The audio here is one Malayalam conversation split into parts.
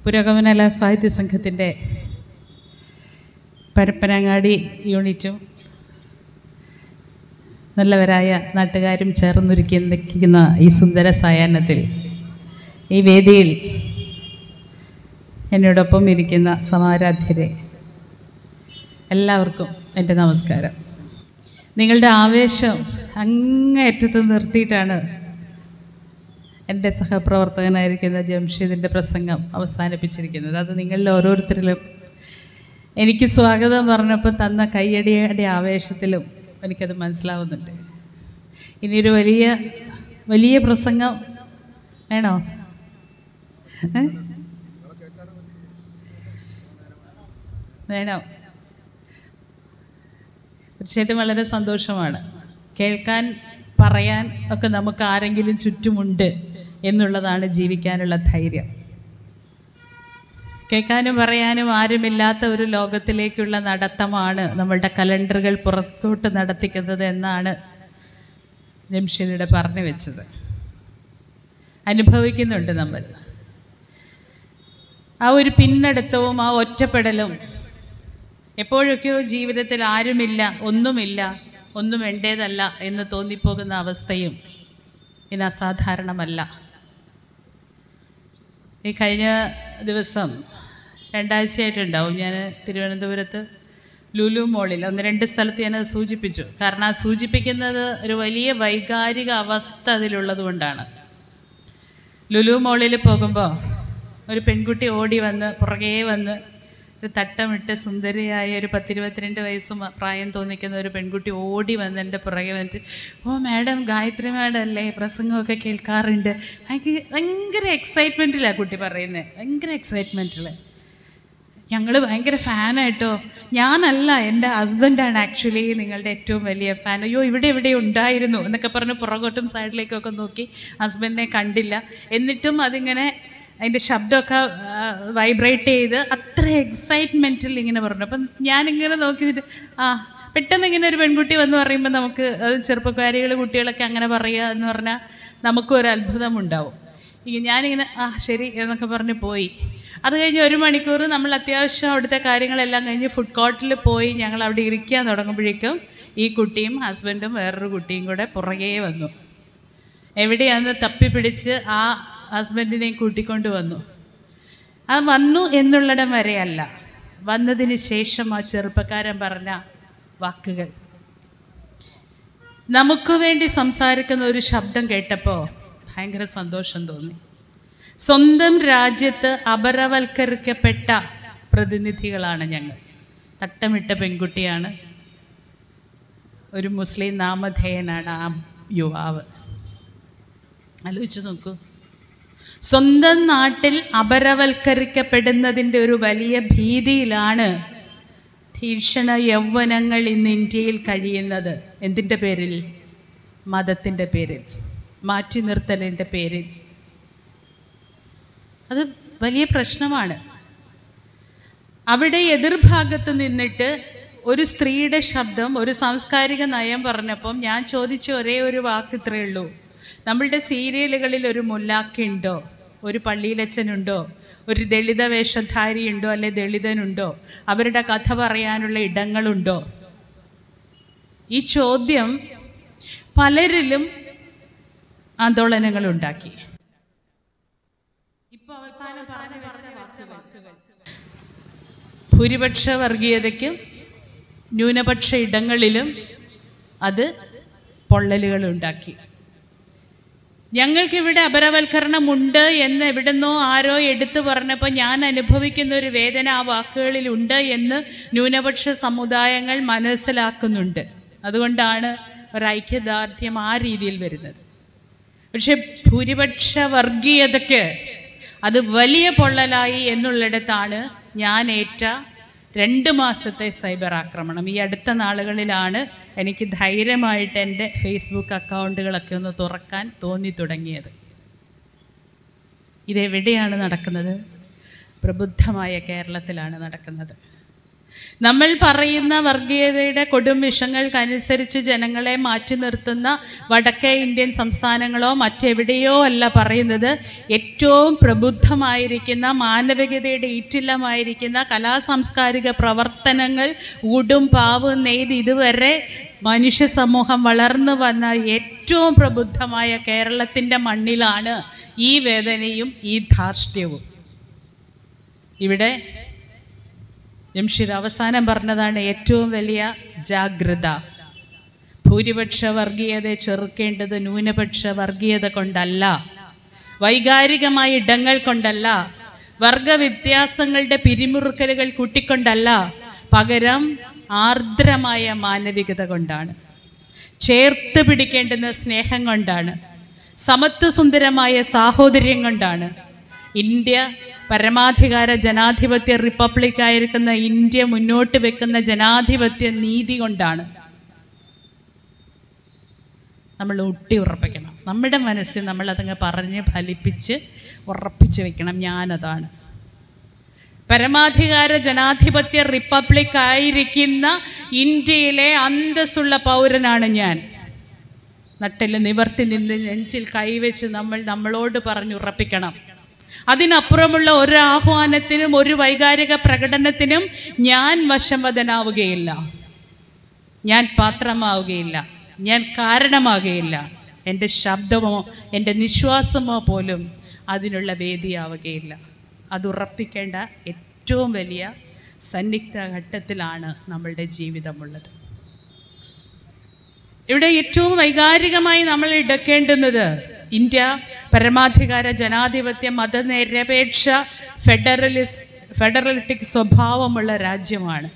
പുരോഗമനല സാഹിത്യ സംഘത്തിൻ്റെ പരപ്പനങ്ങാടി യൂണിറ്റും നല്ലവരായ നാട്ടുകാരും ചേർന്നൊരുക്കിയിരിക്കുന്ന ഈ സുന്ദര സായാഹ്നത്തിൽ ഈ വേദിയിൽ എന്നോടൊപ്പം ഇരിക്കുന്ന സമാരാധ്യരെ എല്ലാവർക്കും എൻ്റെ നമസ്കാരം നിങ്ങളുടെ ആവേശം അങ്ങേയറ്റത്ത് നിർത്തിയിട്ടാണ് എൻ്റെ സഹപ്രവർത്തകനായിരിക്കുന്ന ജംഷീദിൻ്റെ പ്രസംഗം അവസാനിപ്പിച്ചിരിക്കുന്നത് അത് നിങ്ങളിൽ ഓരോരുത്തരിലും എനിക്ക് സ്വാഗതം പറഞ്ഞപ്പോൾ തന്ന കയ്യടിയുടെ ആവേശത്തിലും എനിക്കത് മനസ്സിലാവുന്നുണ്ട് ഇനിയൊരു വലിയ വലിയ പ്രസംഗം വേണോ ഏ? വേണോ തീർച്ചയായിട്ടും വളരെ സന്തോഷമാണ് കേൾക്കാൻ പറയാൻ ഒക്കെ നമുക്ക് ആരെങ്കിലും ചുറ്റുമുണ്ട് എന്നുള്ളതാണ് ജീവിക്കാനുള്ള ധൈര്യം കേൾക്കാനും പറയാനും ആരുമില്ലാത്ത ഒരു ലോകത്തിലേക്കുള്ള നടത്തമാണ് നമ്മളുടെ കലണ്ടറുകൾ പുറത്തോട്ട് നടത്തിക്കുന്നത് എന്നാണ് ജംഷീദിയുടെ പറഞ്ഞു വെച്ചത് അനുഭവിക്കുന്നുണ്ട് നമ്മൾ ആ ഒരു പിന്നടുത്തവും ആ ഒറ്റപ്പെടലും എപ്പോഴൊക്കെയോ ജീവിതത്തിൽ ആരുമില്ല ഒന്നുമില്ല ഒന്നും എൻ്റേതല്ല എന്ന് തോന്നിപ്പോകുന്ന അവസ്ഥയും ഇന്ന് അസാധാരണമല്ല ഈ കഴിഞ്ഞ ദിവസം രണ്ടാഴ്ചയായിട്ടുണ്ടാവും ഞാൻ തിരുവനന്തപുരത്ത് ലുലു മോളിൽ ഒന്ന് രണ്ട് സ്ഥലത്ത് ഞാനത് സൂചിപ്പിച്ചു കാരണം ആ സൂചിപ്പിക്കുന്നത് ഒരു വലിയ വൈകാരിക അവസ്ഥ അതിലുള്ളത് കൊണ്ടാണ് ലുലു മോളിൽ പോകുമ്പോൾ ഒരു പെൺകുട്ടി ഓടി വന്ന് പുറകെ വന്ന് ഒരു തട്ടമിട്ട് സുന്ദരിയായ ഒരു പത്തിരുപത്തിരണ്ട് വയസ്സ് മ- പ്രായം തോന്നിക്കുന്ന ഒരു പെൺകുട്ടി ഓടി വന്ന് എൻ്റെ പുറകെ വന്നിട്ട് ഓ മാഡം ഗായത്രി മാഡം അല്ലേ പ്രസംഗമൊക്കെ കേൾക്കാറുണ്ട് ഭയങ്കര ഭയങ്കര എക്സൈറ്റ്മെൻറ്റിലാണ് കുട്ടി പറയുന്നത് ഭയങ്കര എക്സൈറ്റ്മെൻറ്റിൽ ഞങ്ങൾ ഭയങ്കര ഫാനായിട്ടോ ഞാനല്ല എൻ്റെ ഹസ്ബൻഡാണ് ആക്ച്വലി നിങ്ങളുടെ ഏറ്റവും വലിയ ഫാൻ അയ്യോ ഇവിടെ ഇവിടെ ഉണ്ടായിരുന്നു എന്നൊക്കെ പറഞ്ഞ് പുറകോട്ടും സൈഡിലേക്കൊക്കെ നോക്കി ഹസ്ബൻഡിനെ കണ്ടില്ല എന്നിട്ടും അതിങ്ങനെ അതിൻ്റെ ശബ്ദമൊക്കെ വൈബ്രേറ്റ് ചെയ്ത് അത്ര എക്സൈറ്റ്മെൻറ്റിൽ ഇങ്ങനെ പറഞ്ഞു അപ്പം ഞാനിങ്ങനെ നോക്കിയിട്ട് ആ പെട്ടെന്ന് ഇങ്ങനെ ഒരു പെൺകുട്ടി വന്ന് പറയുമ്പോൾ നമുക്ക് അത് ചെറുപ്പക്കാരികൾ കുട്ടികളൊക്കെ അങ്ങനെ പറയുക എന്ന് പറഞ്ഞാൽ നമുക്കും ഒരു അത്ഭുതം ഉണ്ടാവും ഈ ഞാനിങ്ങനെ ആ ശരി എന്നൊക്കെ പറഞ്ഞ് പോയി അത് കഴിഞ്ഞ് ഒരു മണിക്കൂർ നമ്മൾ അത്യാവശ്യം അവിടുത്തെ കാര്യങ്ങളെല്ലാം കഴിഞ്ഞ് ഫുഡ് കോർട്ടിൽ പോയി ഞങ്ങൾ അവിടെ ഇരിക്കാൻ തുടങ്ങുമ്പോഴേക്കും ഈ കുട്ടിയും ഹസ്ബൻഡും വേറൊരു കുട്ടിയും കൂടെ പുറകെ വന്നു എവിടെയാന്ന് തപ്പിപ്പിടിച്ച് ആ ഹസ്ബൻഡിനെയും കൂട്ടിക്കൊണ്ട് വന്നു അത് വന്നു എന്നുള്ളിടം വരെയല്ല വന്നതിന് ശേഷം ആ ചെറുപ്പക്കാരൻ പറഞ്ഞ വാക്കുകൾ നമുക്ക് വേണ്ടി സംസാരിക്കുന്ന ഒരു ശബ്ദം കേട്ടപ്പോൾ ഭയങ്കര സന്തോഷം തോന്നി സ്വന്തം രാജ്യത്ത് അപരവൽക്കരിക്കപ്പെട്ട പ്രതിനിധികളാണ് ഞങ്ങൾ തട്ടമിട്ട പെൺകുട്ടിയാണ് ഒരു മുസ്ലിം നാമധേയനാണ് ആ യുവാവ് ആലോചിച്ച് നോക്കൂ സ്വന്തം നാട്ടിൽ അപരവൽക്കരിക്കപ്പെടുന്നതിൻ്റെ ഒരു വലിയ ഭീതിയിലാണ് തീക്ഷണ യൗവനങ്ങൾ ഇന്ന് ഇന്ത്യയിൽ കഴിയുന്നത് എന്തിൻ്റെ പേരിൽ മതത്തിൻ്റെ പേരിൽ മാറ്റി നിർത്തലിൻ്റെ പേരിൽ അത് വലിയ പ്രശ്നമാണ് അവിടെ എതിർഭാഗത്ത് നിന്നിട്ട് ഒരു സ്ത്രീയുടെ ശബ്ദം ഒരു സാംസ്കാരിക നയം പറഞ്ഞപ്പം ഞാൻ ചോദിച്ച ഒരേ ഒരു വാക്ക് ഇത്രയേ ഉള്ളൂ നമ്മളുടെ സീരിയലുകളിൽ ഒരു മുല്ലാക്കുണ്ടോ ഒരു പള്ളിയിലച്ഛനുണ്ടോ ഒരു ദളിത വേഷധാരിയുണ്ടോ അല്ലെ ദളിതനുണ്ടോ അവരുടെ കഥ പറയാനുള്ള ഇടങ്ങളുണ്ടോ ഈ ചോദ്യം പലരിലും ആന്തോളനങ്ങൾ ഉണ്ടാക്കി ഇപ്പൊ അവസാനം പറഞ്ഞു വെച്ച വാക്കുകൾ ഭൂരിപക്ഷ വർഗീയതയ്ക്കും ന്യൂനപക്ഷ ഇടങ്ങളിലും അത് പൊള്ളലുകൾ ഉണ്ടാക്കി ഞങ്ങൾക്കിവിടെ അപരവൽക്കരണമുണ്ട് എന്ന് എവിടുന്നോ ആരോ എടുത്തു പറഞ്ഞപ്പോൾ ഞാൻ അനുഭവിക്കുന്ന ഒരു വേദന ആ വാക്കുകളിലുണ്ട് എന്ന് ന്യൂനപക്ഷ സമുദായങ്ങൾ മനസ്സിലാക്കുന്നുണ്ട് അതുകൊണ്ടാണ് ഒരു ഐക്യദാർഢ്യം ആ രീതിയിൽ വരുന്നത് പക്ഷെ ഭൂരിപക്ഷ വർഗീയതയ്ക്ക് അത് വലിയ പൊള്ളലായി എന്നുള്ളിടത്താണ് ഞാൻ ഏറ്റ രണ്ട് മാസത്തെ സൈബർ ആക്രമണം ഈ അടുത്ത നാളുകളിലാണ് എനിക്ക് ധൈര്യമായിട്ട് എൻ്റെ ഫേസ്ബുക്ക് അക്കൗണ്ടുകളൊക്കെ ഒന്ന് തുറക്കാൻ തോന്നി തുടങ്ങിയത് ഇതെവിടെയാണ് നടക്കുന്നത് പ്രബുദ്ധമായ കേരളത്തിലാണ് നടക്കുന്നത് നമ്മൾ പറയുന്ന വർഗീയതയുടെ കൊടും വിഷങ്ങൾക്കനുസരിച്ച് ജനങ്ങളെ മാറ്റി നിർത്തുന്ന വടക്കേ ഇന്ത്യൻ സംസ്ഥാനങ്ങളോ മറ്റെവിടെയോ അല്ല പറയുന്നത് ഏറ്റവും പ്രബുദ്ധമായിരിക്കുന്ന മാനവികതയുടെ ഈറ്റില്ലമായിരിക്കുന്ന കലാസാംസ്കാരിക പ്രവർത്തനങ്ങൾ ഊടും പാവും നെയ്ത് ഇതുവരെ മനുഷ്യ സമൂഹം വളർന്നു വന്ന ഏറ്റവും പ്രബുദ്ധമായ കേരളത്തിൻ്റെ മണ്ണിലാണ് ഈ വേദനയും ഈ ധാർഷ്ട്യവും ഇവിടെ ജംഷീദ് അവസാനം പറഞ്ഞതാണ് ഏറ്റവും വലിയ ജാഗ്രത ഭൂരിപക്ഷ വർഗീയതയെ ചെറുക്കേണ്ടത് ന്യൂനപക്ഷ വർഗീയത കൊണ്ടല്ല വൈകാരികമായ ഇടങ്ങൾ കൊണ്ടല്ല വർഗവ്യത്യാസങ്ങളുടെ പിരിമുറുക്കലുകൾ കൂട്ടിക്കൊണ്ടല്ല പകരം ആർദ്രമായ മാനവികത കൊണ്ടാണ് ചേർത്ത് പിടിക്കേണ്ടുന്ന സ്നേഹം കൊണ്ടാണ് സമത്വസുന്ദരമായ സാഹോദര്യം കൊണ്ടാണ് ഇന്ത്യ പരമാധികാര ജനാധിപത്യ റിപ്പബ്ലിക് ആയിരിക്കുന്ന ഇന്ത്യ മുന്നോട്ട് വെക്കുന്ന ജനാധിപത്യ നീതി കൊണ്ടാണ് നമ്മൾ ഊട്ടി ഉറപ്പിക്കണം നമ്മുടെ മനസ്സിൽ നമ്മൾ അതങ്ങ് പറഞ്ഞ് ഫലിപ്പിച്ച് ഉറപ്പിച്ച് വെക്കണം ഞാനതാണ് പരമാധികാര ജനാധിപത്യ റിപ്പബ്ലിക് ആയിരിക്കുന്ന ഇന്ത്യയിലെ അന്തസ്സുള്ള പൗരനാണ് ഞാൻ നട്ടിൽ നിവർത്തി നിന്ന് നെഞ്ചിൽ കൈവച്ച് നമ്മൾ നമ്മളോട് പറഞ്ഞുറപ്പിക്കണം അതിനപ്പുറമുള്ള ഒരു ആഹ്വാനത്തിനും ഒരു വൈകാരിക പ്രകടനത്തിനും ഞാൻ വശംവദനാവുകയില്ല ഞാൻ പാത്രമാവുകയില്ല ഞാൻ കാരണമാകുകയില്ല എൻ്റെ ശബ്ദമോ എൻ്റെ നിശ്വാസമോ പോലും അതിനുള്ള വേദിയാവുകയില്ല അത് ഉറപ്പിക്കേണ്ട ഏറ്റവും വലിയ സന്നിഗ്ധ ഘട്ടത്തിലാണ് നമ്മളുടെ ജീവിതമുള്ളത് ഇവിടെ ഏറ്റവും വൈകാരികമായി നമ്മൾ എടുക്കേണ്ടുന്നത് ഇന്ത്യ പരമാധികാര ജനാധിപത്യ മതനിരപേക്ഷ ഫെഡറലിസ് ഫെഡറലിറ്റിക് സ്വഭാവമുള്ള രാജ്യമാണ്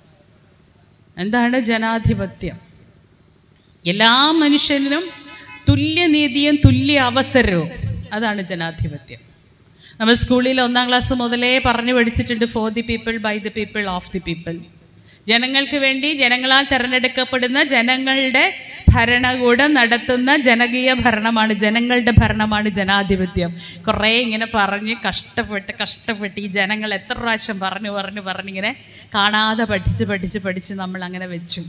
എന്താണ് ജനാധിപത്യം എല്ലാ മനുഷ്യനും തുല്യനീതിയും തുല്യ അവസരവും അതാണ് ജനാധിപത്യം നമ്മൾ സ്കൂളിൽ ഒന്നാം ക്ലാസ് മുതലേ പറഞ്ഞു പഠിച്ചിട്ടുണ്ട് for the people by the people of the people ജനങ്ങൾക്ക് വേണ്ടി ജനങ്ങളാൽ തിരഞ്ഞെടുക്കപ്പെടുന്ന ജനങ്ങളുടെ ഭരണകൂടം നടത്തുന്ന ജനകീയ ഭരണമാണ് ജനങ്ങളുടെ ഭരണമാണ് ജനാധിപത്യം കുറേ ഇങ്ങനെ പറഞ്ഞ് കഷ്ടപ്പെട്ട് കഷ്ടപ്പെട്ട് ഈ ജനങ്ങൾ എത്ര പ്രാവശ്യം പറഞ്ഞു പറഞ്ഞു പറഞ്ഞിങ്ങനെ കാണാതെ പഠിച്ച് പഠിച്ച് പഠിച്ച് നമ്മൾ അങ്ങനെ വെച്ചു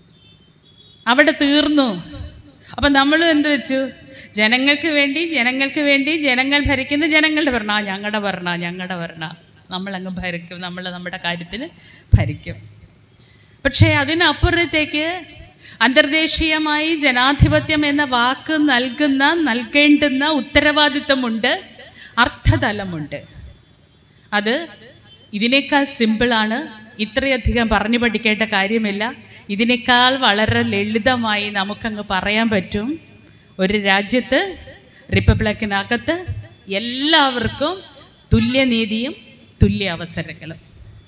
അവിടെ തീർന്നു അപ്പം നമ്മളും എന്ത് വെച്ചു ജനങ്ങൾക്ക് വേണ്ടി ജനങ്ങൾക്ക് വേണ്ടി ജനങ്ങൾ ഭരിക്കുന്ന ജനങ്ങളുടെ ഭരണ ആ ഞങ്ങളുടെ ഭരണ ഞങ്ങളുടെ ഭരണ നമ്മളങ്ങ് ഭരിക്കും നമ്മൾ നമ്മുടെ കാര്യത്തിന് ഭരിക്കും പക്ഷേ അതിനപ്പുറത്തേക്ക് അന്തർദേശീയമായി ജനാധിപത്യം എന്ന വാക്ക് നൽകുന്ന നൽകേണ്ടുന്ന ഉത്തരവാദിത്വമുണ്ട് അർത്ഥതലമുണ്ട് അത് ഇതിനേക്കാൾ സിമ്പിളാണ് ഇത്രയധികം പറഞ്ഞു പഠിക്കേണ്ട കാര്യമില്ല ഇതിനേക്കാൾ വളരെ ലളിതമായി നമുക്കങ്ങ് പറയാൻ പറ്റും ഒരു രാജ്യത്ത് റിപ്പബ്ലിക്കിനകത്ത് എല്ലാവർക്കും തുല്യനീതിയും തുല്യ അവസരങ്ങളും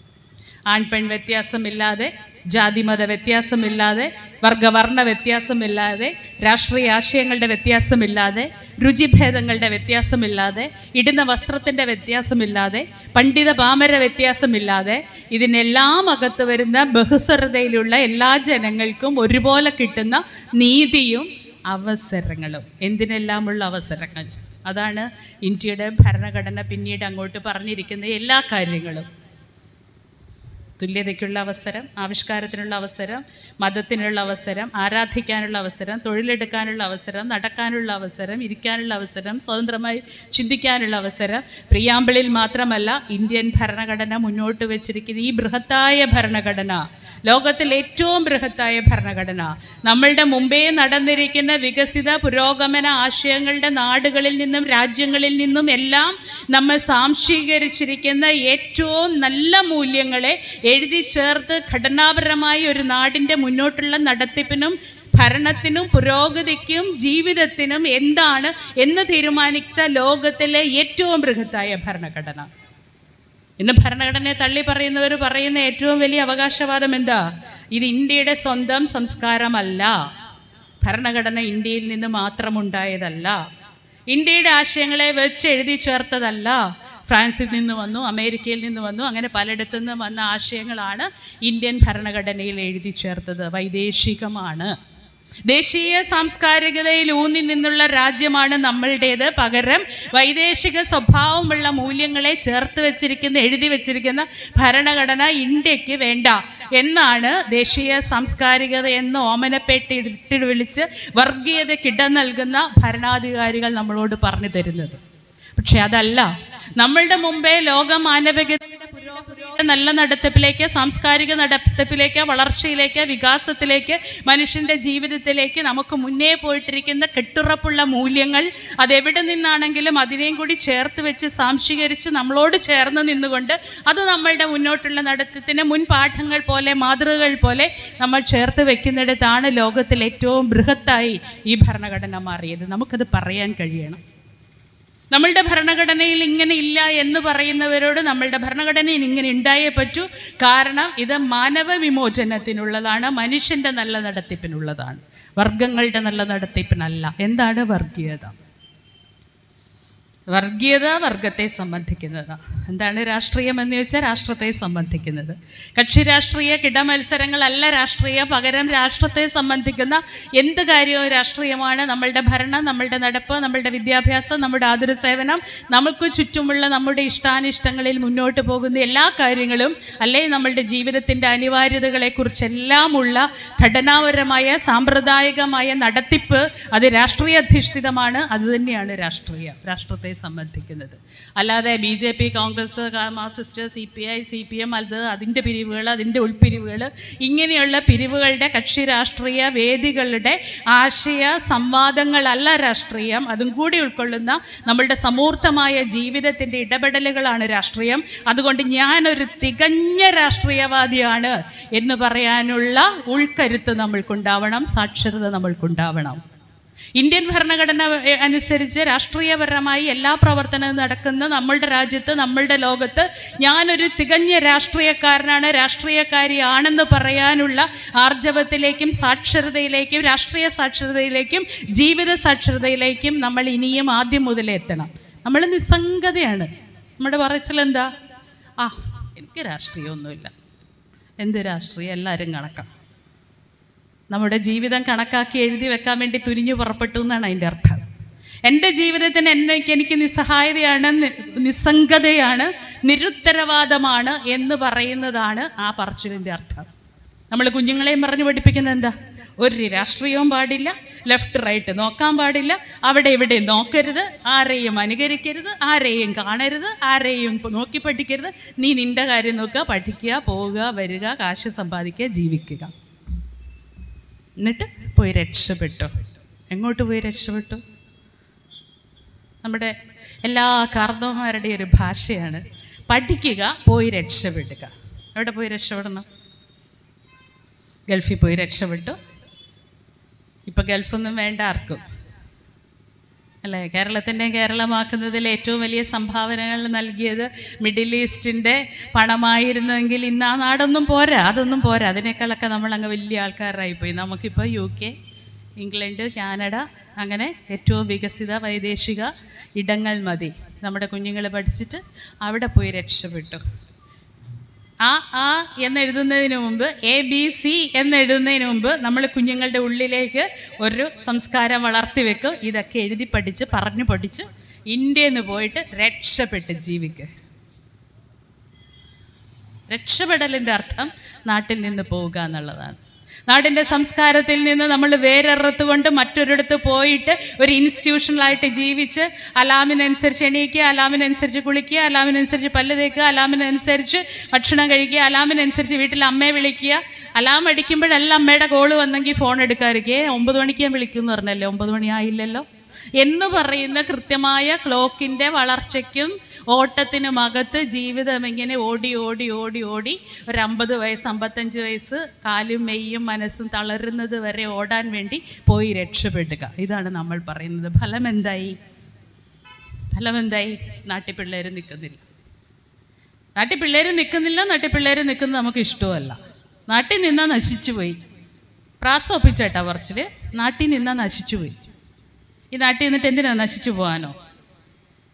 ആൺപെൺ വ്യത്യാസമില്ലാതെ ജാതിമത വ്യത്യാസമില്ലാതെ വർഗവർണ്ണ വ്യത്യാസമില്ലാതെ രാഷ്ട്രീയ ആശയങ്ങളുടെ വ്യത്യാസമില്ലാതെ രുചിഭേദങ്ങളുടെ വ്യത്യാസമില്ലാതെ ഇടുന്ന വസ്ത്രത്തിൻ്റെ വ്യത്യാസമില്ലാതെ പണ്ഡിത പാമര വ്യത്യാസമില്ലാതെ ഇതിനെല്ലാം അകത്ത് വരുന്ന ബഹുസ്വരതയിലുള്ള എല്ലാ ജനങ്ങൾക്കും ഒരുപോലെ കിട്ടുന്ന നീതിയും അവസരങ്ങളും എന്തിനെല്ലാമുള്ള അവസരങ്ങൾ അതാണ് ഇന്ത്യയുടെ ഭരണഘടന പിന്നീട് അങ്ങോട്ട് പറഞ്ഞിരിക്കുന്ന എല്ലാ കാര്യങ്ങളും തുല്യതയ്ക്കുള്ള അവസരം ആവിഷ്കാരത്തിനുള്ള അവസരം മതത്തിനുള്ള അവസരം ആരാധിക്കാനുള്ള അവസരം തൊഴിലെടുക്കാനുള്ള അവസരം നടക്കാനുള്ള അവസരം ഇരിക്കാനുള്ള അവസരം സ്വതന്ത്രമായി ചിന്തിക്കാനുള്ള അവസരം പ്രിയാമ്പിളിൽ മാത്രമല്ല ഇന്ത്യൻ ഭരണഘടന മുന്നോട്ട് വെച്ചിരിക്കുന്ന ഈ ബൃഹത്തായ ഭരണഘടന ലോകത്തിൽ ഏറ്റവും ബൃഹത്തായ ഭരണഘടന നമ്മളുടെ മുമ്പേ നടന്നിരിക്കുന്ന വികസിത പുരോഗമന ആശയങ്ങളുടെ നാടുകളിൽ നിന്നും രാജ്യങ്ങളിൽ നിന്നും എല്ലാം നമ്മൾ സാംശീകരിച്ചിരിക്കുന്ന ഏറ്റവും നല്ല മൂല്യങ്ങളെ എഴുതി ചേർത്ത് ഘടനാപരമായ ഒരു നാടിൻ്റെ മുന്നോട്ടുള്ള നടത്തിപ്പിനും ഭരണത്തിനും പുരോഗതിക്കും ജീവിതത്തിനും എന്താണ് എന്ന് തീരുമാനിച്ച ലോകത്തിലെ ഏറ്റവും ബൃഹത്തായ ഭരണഘടന ഇന്ന് ഭരണഘടനയെ തള്ളി പറയുന്നവർ പറയുന്ന ഏറ്റവും വലിയ അവകാശവാദം എന്താ ഇത് ഇന്ത്യയുടെ സ്വന്തം സംസ്കാരമല്ല ഭരണഘടന ഇന്ത്യയിൽ നിന്ന് മാത്രമുണ്ടായതല്ല ഇന്ത്യയുടെ ആശയങ്ങളെ വെച്ച് എഴുതി ചേർത്തതല്ല ഫ്രാൻസിൽ നിന്ന് വന്നു അമേരിക്കയിൽ നിന്ന് വന്നു അങ്ങനെ പലയിടത്തു നിന്ന് വന്ന ആശയങ്ങളാണ് ഇന്ത്യൻ ഭരണഘടനയിൽ എഴുതി ചേർത്തത് വൈദേശികമാണ് ദേശീയ സാംസ്കാരികതയിൽ ഊന്നി നിന്നുള്ള രാജ്യമാണ് നമ്മളുടേത് പകരം വൈദേശിക സ്വഭാവമുള്ള മൂല്യങ്ങളെ ചേർത്ത് വെച്ചിരിക്കുന്ന എഴുതി വെച്ചിരിക്കുന്ന ഭരണഘടന ഇന്ത്യക്ക് വേണ്ട എന്നാണ് ദേശീയ സാംസ്കാരികത എന്ന് ഓമനപ്പെട്ടി ഇട്ട് വിളിച്ച് വർഗീയതയ്ക്ക് ഇടം നൽകുന്ന ഭരണാധികാരികൾ നമ്മളോട് പറഞ്ഞു തരുന്നത് പക്ഷെ അതല്ല നമ്മളുടെ മുമ്പേ ലോക മാനവികതയുടെ പുരോഗതിയുടെ നല്ല നടത്തിപ്പിലേക്ക് സാംസ്കാരിക നടത്തിപ്പിലേക്ക് വളർച്ചയിലേക്ക് വികാസത്തിലേക്ക് മനുഷ്യന്റെ ജീവിതത്തിലേക്ക് നമുക്ക് മുന്നേ പോയിട്ടിരിക്കുന്ന കെട്ടുറപ്പുള്ള മൂല്യങ്ങൾ അതെവിടെ നിന്നാണെങ്കിലും അതിനെയും കൂടി ചേർത്ത് വെച്ച് സാംശീകരിച്ച് നമ്മളോട് ചേർന്ന് നിന്നുകൊണ്ട് അത് നമ്മളുടെ മുന്നോട്ടുള്ള നടത്തത്തിന് മുൻ പാഠങ്ങൾ പോലെ മാതൃകകൾ പോലെ നമ്മൾ ചേർത്ത് വെക്കുന്നിടത്താണ് ലോകത്തിൽ ഏറ്റവും ബൃഹത്തായി ഈ ഭരണഘടന മാറിയത് നമുക്കത് പറയാൻ കഴിയണം നമ്മളുടെ ഭരണഘടനയിൽ ഇങ്ങനെ ഇല്ല എന്ന് പറയുന്നവരോട് നമ്മളുടെ ഭരണഘടനയിൽ ഇങ്ങനെ ഉണ്ടായേ പറ്റൂ കാരണം ഇത് മാനവ വിമോചനത്തിനുള്ളതാണ് മനുഷ്യൻ്റെ നല്ല നടത്തിപ്പിനുള്ളതാണ് വർഗങ്ങളുടെ നല്ല നടത്തിപ്പിനല്ല എന്താണ് വർഗീയത വർഗീയത വർഗത്തെ സംബന്ധിക്കുന്നതാണ് എന്താണ് രാഷ്ട്രീയം എന്ന് വെച്ചാൽ രാഷ്ട്രത്തെ സംബന്ധിക്കുന്നത് കക്ഷി രാഷ്ട്രീയ കിടമത്സരങ്ങളല്ല രാഷ്ട്രീയം പകരം രാഷ്ട്രത്തെ സംബന്ധിക്കുന്ന എന്ത് കാര്യവും രാഷ്ട്രീയമാണ് നമ്മളുടെ ഭരണം നമ്മളുടെ നടപ്പ് നമ്മളുടെ വിദ്യാഭ്യാസം നമ്മുടെ ആതുര സേവനം നമുക്ക് ചുറ്റുമുള്ള നമ്മുടെ ഇഷ്ടാനിഷ്ടങ്ങളിൽ മുന്നോട്ട് പോകുന്ന എല്ലാ കാര്യങ്ങളും അല്ലെ നമ്മളുടെ ജീവിതത്തിൻ്റെ അനിവാര്യതകളെക്കുറിച്ചെല്ലാമുള്ള ഘടനാപരമായ സാമ്പ്രദായികമായ നടത്തിപ്പ് അത് രാഷ്ട്രീയ അധിഷ്ഠിതമാണ് അതുതന്നെയാണ് രാഷ്ട്രീയം രാഷ്ട്രത്തെ സംബന്ധിക്കുന്നത് അല്ലാതെ B J P Congress Marxist C P I C P M അത് അതിൻ്റെ പിരിവുകൾ അതിൻ്റെ ഉൾപ്പിരിവുകൾ ഇങ്ങനെയുള്ള പിരിവുകളുടെ കക്ഷി രാഷ്ട്രീയ വേദികളുടെ ആശയ സംവാദങ്ങളല്ല രാഷ്ട്രീയം അതും കൂടി ഉൾക്കൊള്ളുന്ന നമ്മളുടെ സമൂർത്തമായ ജീവിതത്തിൻ്റെ ഇടപെടലുകളാണ് രാഷ്ട്രീയം അതുകൊണ്ട് ഞാനൊരു തികഞ്ഞ രാഷ്ട്രീയവാദിയാണ് എന്ന് പറയാനുള്ള ഉൾക്കരുത്ത് നമ്മൾക്കുണ്ടാവണം സാക്ഷരത നമ്മൾക്കുണ്ടാവണം ഇന്ത്യൻ ഭരണഘടന എ, അനുസരിച്ച് രാഷ്ട്രീയപരമായി എല്ലാ പ്രവർത്തനവും നടക്കുന്ന നമ്മളുടെ രാജ്യത്ത് നമ്മളുടെ ലോകത്ത് ഞാനൊരു തികഞ്ഞ രാഷ്ട്രീയക്കാരനാണ് രാഷ്ട്രീയക്കാരിയാണെന്ന് പറയാനുള്ള ആർജവത്തിലേക്കും സാക്ഷരതയിലേക്കും രാഷ്ട്രീയ സാക്ഷരതയിലേക്കും ജീവിത സാക്ഷരതയിലേക്കും നമ്മൾ ഇനിയും ആദ്യം മുതലേ എത്തണം നമ്മൾ നിസ്സംഗതയാണ് നമ്മുടെ പറച്ചിൽ എന്താ ആ എനിക്ക് രാഷ്ട്രീയമൊന്നുമില്ല എന്ത് രാഷ്ട്രീയം എല്ലാവരും കണക്കാം നമ്മുടെ ജീവിതം കണക്കാക്കി എഴുതി വെക്കാൻ വേണ്ടി തുനിഞ്ഞു പുറപ്പെട്ടു എന്നാണ് അതിൻ്റെ അർത്ഥം എൻ്റെ ജീവിതത്തിന് എന്നെ എനിക്ക് നിസ്സഹായതയാണ് നി- നിസ്സംഗതയാണ് നിരുത്തരവാദമാണ് എന്ന് പറയുന്നതാണ് ആ പറച്ചിലിൻ്റെ അർത്ഥം നമ്മൾ കുഞ്ഞുങ്ങളെയും പറഞ്ഞു പഠിപ്പിക്കുന്നത് എന്താ ഒരു രാഷ്ട്രീയവും പാടില്ല ലെഫ്റ്റ് റൈറ്റ് നോക്കാൻ പാടില്ല അവിടെ ഇവിടെ നോക്കരുത് ആരെയും അനുകരിക്കരുത് ആരെയും കാണരുത് ആരെയും പ- നോക്കി പഠിക്കരുത് നീ നിൻ്റെ കാര്യം നോക്കുക പഠിക്കുക പോവുക വരിക കാശ് സമ്പാദിക്കുക ജീവിക്കുക എന്നിട്ട് പോയി രക്ഷപ്പെട്ടു എങ്ങോട്ട് പോയി രക്ഷപ്പെട്ടു നമ്മുടെ എല്ലാ കാർന്നവന്മാരുടെയും ഒരു ഭാഷയാണ് പഠിക്കുക പോയി രക്ഷപ്പെടുക എവിടെ പോയി രക്ഷപ്പെടണം ഗൾഫിൽ പോയി രക്ഷപ്പെട്ടു ഇപ്പം ഗൾഫൊന്നും വേണ്ട ആർക്കും അല്ലേ കേരളത്തിൻ്റെ കേരളമാക്കുന്നതിൽ ഏറ്റവും വലിയ സംഭാവനകൾ നൽകിയത് മിഡിൽ ഈസ്റ്റിൻ്റെ പണമായിരുന്നെങ്കിൽ ഇന്ന് ആ നാടൊന്നും പോരാ അതൊന്നും പോരാ അതിനേക്കാളൊക്കെ നമ്മളങ്ങ് വലിയ ആൾക്കാരായിപ്പോയി നമുക്കിപ്പോൾ യു കെ ഇംഗ്ലണ്ട് കാനഡ അങ്ങനെ ഏറ്റവും വികസിത വൈദേശിക ഇടങ്ങൾ മതി നമ്മുടെ കുഞ്ഞുങ്ങൾ പഠിച്ചിട്ട് അവിടെ പോയി രക്ഷപ്പെട്ടു ആ ആ എന്നെഴുതുന്നതിന് മുമ്പ് എ ബി സി എന്നെഴുതുന്നതിന് മുമ്പ് നമ്മൾ കുഞ്ഞുങ്ങളുടെ ഉള്ളിലേക്ക് ഒരു സംസ്കാരം വളർത്തി വെക്കും ഇതൊക്കെ എഴുതി പഠിച്ച് പറഞ്ഞു പഠിച്ച് ഇന്ത്യയിൽ നിന്ന് പോയിട്ട് രക്ഷപ്പെട്ട് ജീവിക്കുക രക്ഷപ്പെടലിൻ്റെ അർത്ഥം നാട്ടിൽ നിന്ന് പോവുക എന്നുള്ളതാണ് നാടിൻ്റെ സംസ്കാരത്തിൽ നിന്ന് നമ്മൾ വേരറുത്തുകൊണ്ട് മറ്റൊരിടത്ത് പോയിട്ട് ഒരു ഇൻസ്റ്റിറ്റ്യൂഷണലായിട്ട് ജീവിച്ച് അലാമിനനുസരിച്ച് എണീക്കുക അലാമിനനുസരിച്ച് കുളിക്കുക അലാമിനനുസരിച്ച് പല്ല് തേക്കുക അലാമിനനുസരിച്ച് ഭക്ഷണം കഴിക്കുക അലാമിനനുസരിച്ച് വീട്ടിൽ അമ്മയെ വിളിക്കുക അലാം അടിക്കുമ്പോഴെല്ലാം അമ്മയുടെ കോള് വന്നെങ്കിൽ ഫോൺ എടുക്കാതിരിക്കേ ഒമ്പത് മണിക്ക് ഞാൻ വിളിക്കുമെന്ന് പറഞ്ഞല്ലേ ഒമ്പത് മണി ആയില്ലല്ലോ എന്ന് പറയുന്ന കൃത്യമായ ക്ലോക്കിൻ്റെ വളർച്ചയ്ക്കും ഓട്ടത്തിനുമകത്ത് ജീവിതം ഇങ്ങനെ ഓടി ഓടി ഓടി ഓടി ഒരു അമ്പത് വയസ്സ് അമ്പത്തഞ്ച് വയസ്സ് കാലും മെയ്യും മനസ്സും തളരുന്നത് വരെ ഓടാൻ വേണ്ടി പോയി രക്ഷപ്പെടുക ഇതാണ് നമ്മൾ പറയുന്നത് ഫലം എന്തായി ഫലം എന്തായി നാട്ടിൽ പിള്ളേർ നിൽക്കുന്നില്ല നാട്ടിൽ പിള്ളേർ നിൽക്കുന്നില്ല നാട്ടിൽ പിള്ളേർ നിൽക്കുന്നത് നമുക്ക് ഇഷ്ടമല്ല നാട്ടിൽ നിന്നാൽ നശിച്ചു പോയി പ്രാസം ഒപ്പിച്ചേട്ടാ പറച്ചിൽ നാട്ടിൽ നിന്നാൽ നശിച്ചു പോയി ഈ നാട്ടിൽ നിന്നിട്ട് എന്തിനാ നശിച്ചു പോകാനോ